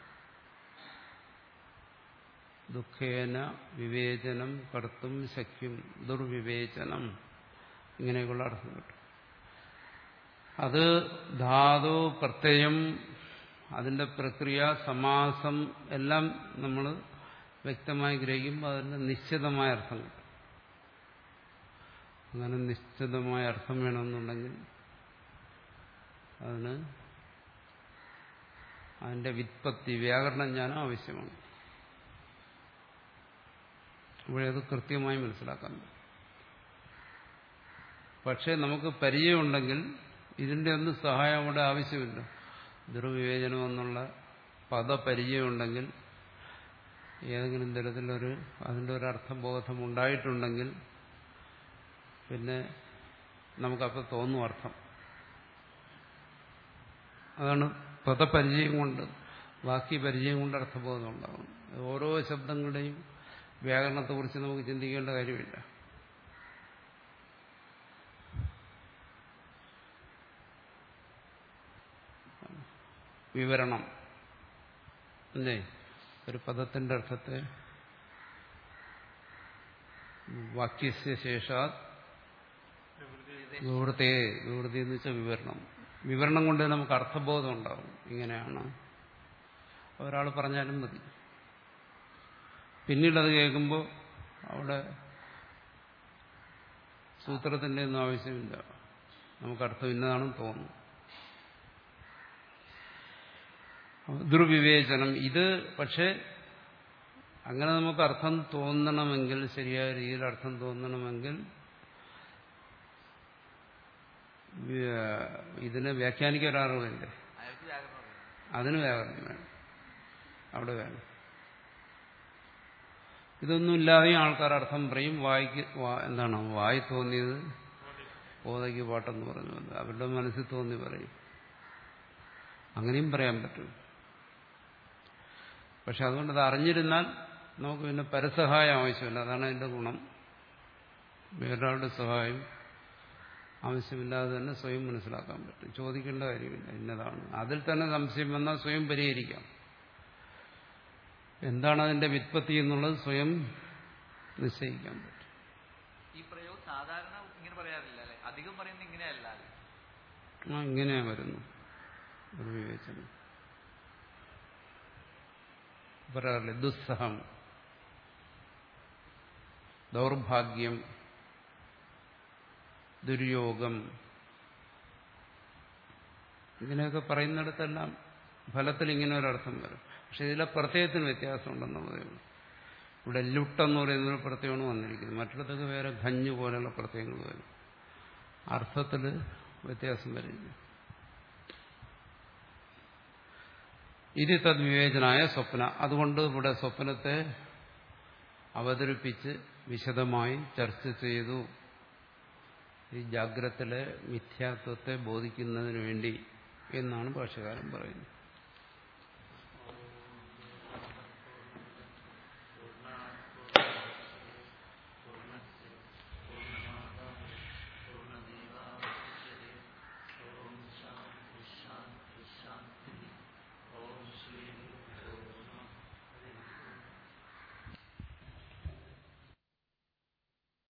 ദുഃഖേന വിവേചനം കടത്തും ശക്യം ദുർവിവേചനം ഇങ്ങനെയൊക്കെയുള്ള അർത്ഥം കിട്ടും അത് ധാതു പ്രത്യയം അതിന്റെ പ്രക്രിയ സമാസം എല്ലാം നമ്മൾ വ്യക്തമായി ഗ്രഹിക്കുമ്പോൾ അതിന് നിശ്ചിതമായ അർത്ഥം കിട്ടും അങ്ങനെ നിശ്ചിതമായ അർത്ഥം വേണമെന്നുണ്ടെങ്കിൽ അതിന് അതിന്റെ വിത്പത്തി വ്യാകരണ ജ്ഞാനം ആവശ്യമാണ് ഇവിടെ അത് കൃത്യമായി മനസ്സിലാക്കാൻ പറ്റും പക്ഷേ നമുക്ക് പരിചയമുണ്ടെങ്കിൽ ഇതിന്റെ ഒന്നും സഹായം അവിടെ ആവശ്യമില്ല ദുർവിവേചനം എന്നുള്ള പദപരിചയമുണ്ടെങ്കിൽ ഏതെങ്കിലും തരത്തിലൊരു അതിൻ്റെ ഒരു അർത്ഥബോധം ഉണ്ടായിട്ടുണ്ടെങ്കിൽ പിന്നെ നമുക്കപ്പോൾ തോന്നും അർത്ഥം അതാണ് പദപരിചയം കൊണ്ട് വാക്യ പരിചയം കൊണ്ട് അർത്ഥബോധം ഉണ്ടാകും ഓരോ ശബ്ദങ്ങളുടെയും വ്യാകരണത്തെക്കുറിച്ച് നമുക്ക് ചിന്തിക്കേണ്ട കാര്യമില്ല വിവരണം അല്ലേ ഒരു പദത്തിന്റെ അർത്ഥത്തെ വാക്യസ്യ ശേഷാത് വിവൃത്തെ വിവൃത്തി എന്ന് വെച്ചാൽ വിവരണം വിവരണം കൊണ്ട് നമുക്ക് അർത്ഥബോധം ഉണ്ടാവും ഇങ്ങനെയാണ് ഒരാൾ പറഞ്ഞാലും മതി പിന്നീട് അത് കേൾക്കുമ്പോൾ അവിടെ സൂത്രത്തിന്റെ ഒന്നും ആവശ്യമില്ല നമുക്ക് അർത്ഥം ഇന്നതാണെന്ന് തോന്നുന്നു ദുർവിവേചനം ഇത് പക്ഷെ അങ്ങനെ നമുക്ക് അർത്ഥം തോന്നണമെങ്കിൽ ശരിയായ രീതിയിൽ അർത്ഥം തോന്നണമെങ്കിൽ വ്യ- ഇതിനെ വ്യാഖ്യാനിക്കാൻ ഒരാൾ വേണ്ടേ അയാൾക്ക് വ്യാകരണം അറിയാം അതിന് വ്യാകരണം വേണം അവിടെ വേണം ഇതൊന്നും ഇല്ലാതെയും ആൾക്കാർ അർത്ഥം പറയും വായിക്ക് വാ- എന്താണ് വായി തോന്നിയത് ഓതയ്ക്ക് പാട്ടെന്ന് പറഞ്ഞു അത് അവരുടെ മനസ്സിൽ തോന്നി പറയും അങ്ങനെയും പറയാൻ പറ്റും പക്ഷെ അതുകൊണ്ട് അത് അറിഞ്ഞിരുന്നാൽ നമുക്ക് പിന്നെ പരസഹായം ആവശ്യമില്ല അതാണ് അതിന്റെ ഗുണം വേറൊരാളുടെ സഹായം ആവശ്യമില്ലാതെ തന്നെ സ്വയം മനസ്സിലാക്കാൻ പറ്റും ചോദിക്കേണ്ട കാര്യമില്ല ഇന്നതാണ് അതിൽ തന്നെ സംശയം വന്നാൽ സ്വയം പരിഹരിക്കാം എന്താണ് അതിന്റെ വിത്പത്തി എന്നുള്ളത് സ്വയം നിശ്ചയിക്കാൻ പറ്റും ഈ പ്രയോഗം സാധാരണ ഇങ്ങനെ പറയാറില്ല അല്ലെ അധികം പറയുന്നത് ഇങ്ങനെയല്ല അല്ലെ ആ ഇങ്ങനെയാ വരുന്നു ഒരു വിവേചനം പറയാറില്ലേ ദുസ്സഹം ദൗർഭാഗ്യം ദുര്യോഗം ഇങ്ങനെയൊക്കെ പറയുന്നിടത്തെല്ലാം ഫലത്തിൽ ഇങ്ങനെ ഒരർത്ഥം വരും പക്ഷെ ഇതിലെ പ്രത്യയത്തിന് വ്യത്യാസമുണ്ടെന്നുള്ളതേ ഉള്ളൂ ഇവിടെ ലുട്ടെന്ന് പറയുന്ന ഒരു പ്രത്യയമാണ് വന്നിരിക്കുന്നത് മറ്റിടത്തൊക്കെ വേറെ ഖഞ്ഞ് പോലെയുള്ള പ്രത്യയങ്ങൾ വരും അർത്ഥത്തിൽ വ്യത്യാസം വരില്ല ഇത് തദ്വിവേചനായ സ്വപ്ന അതുകൊണ്ട് ഇവിടെ സ്വപ്നത്തെ അവതരിപ്പിച്ച് വിശദമായി ചർച്ച ചെയ്തു ഈ ജാഗ്രത്തിലെ മിഥ്യാത്വത്തെ ബോധിക്കുന്നതിന് വേണ്ടി എന്നാണ് ഭാഷകാരൻ പറയുന്നത്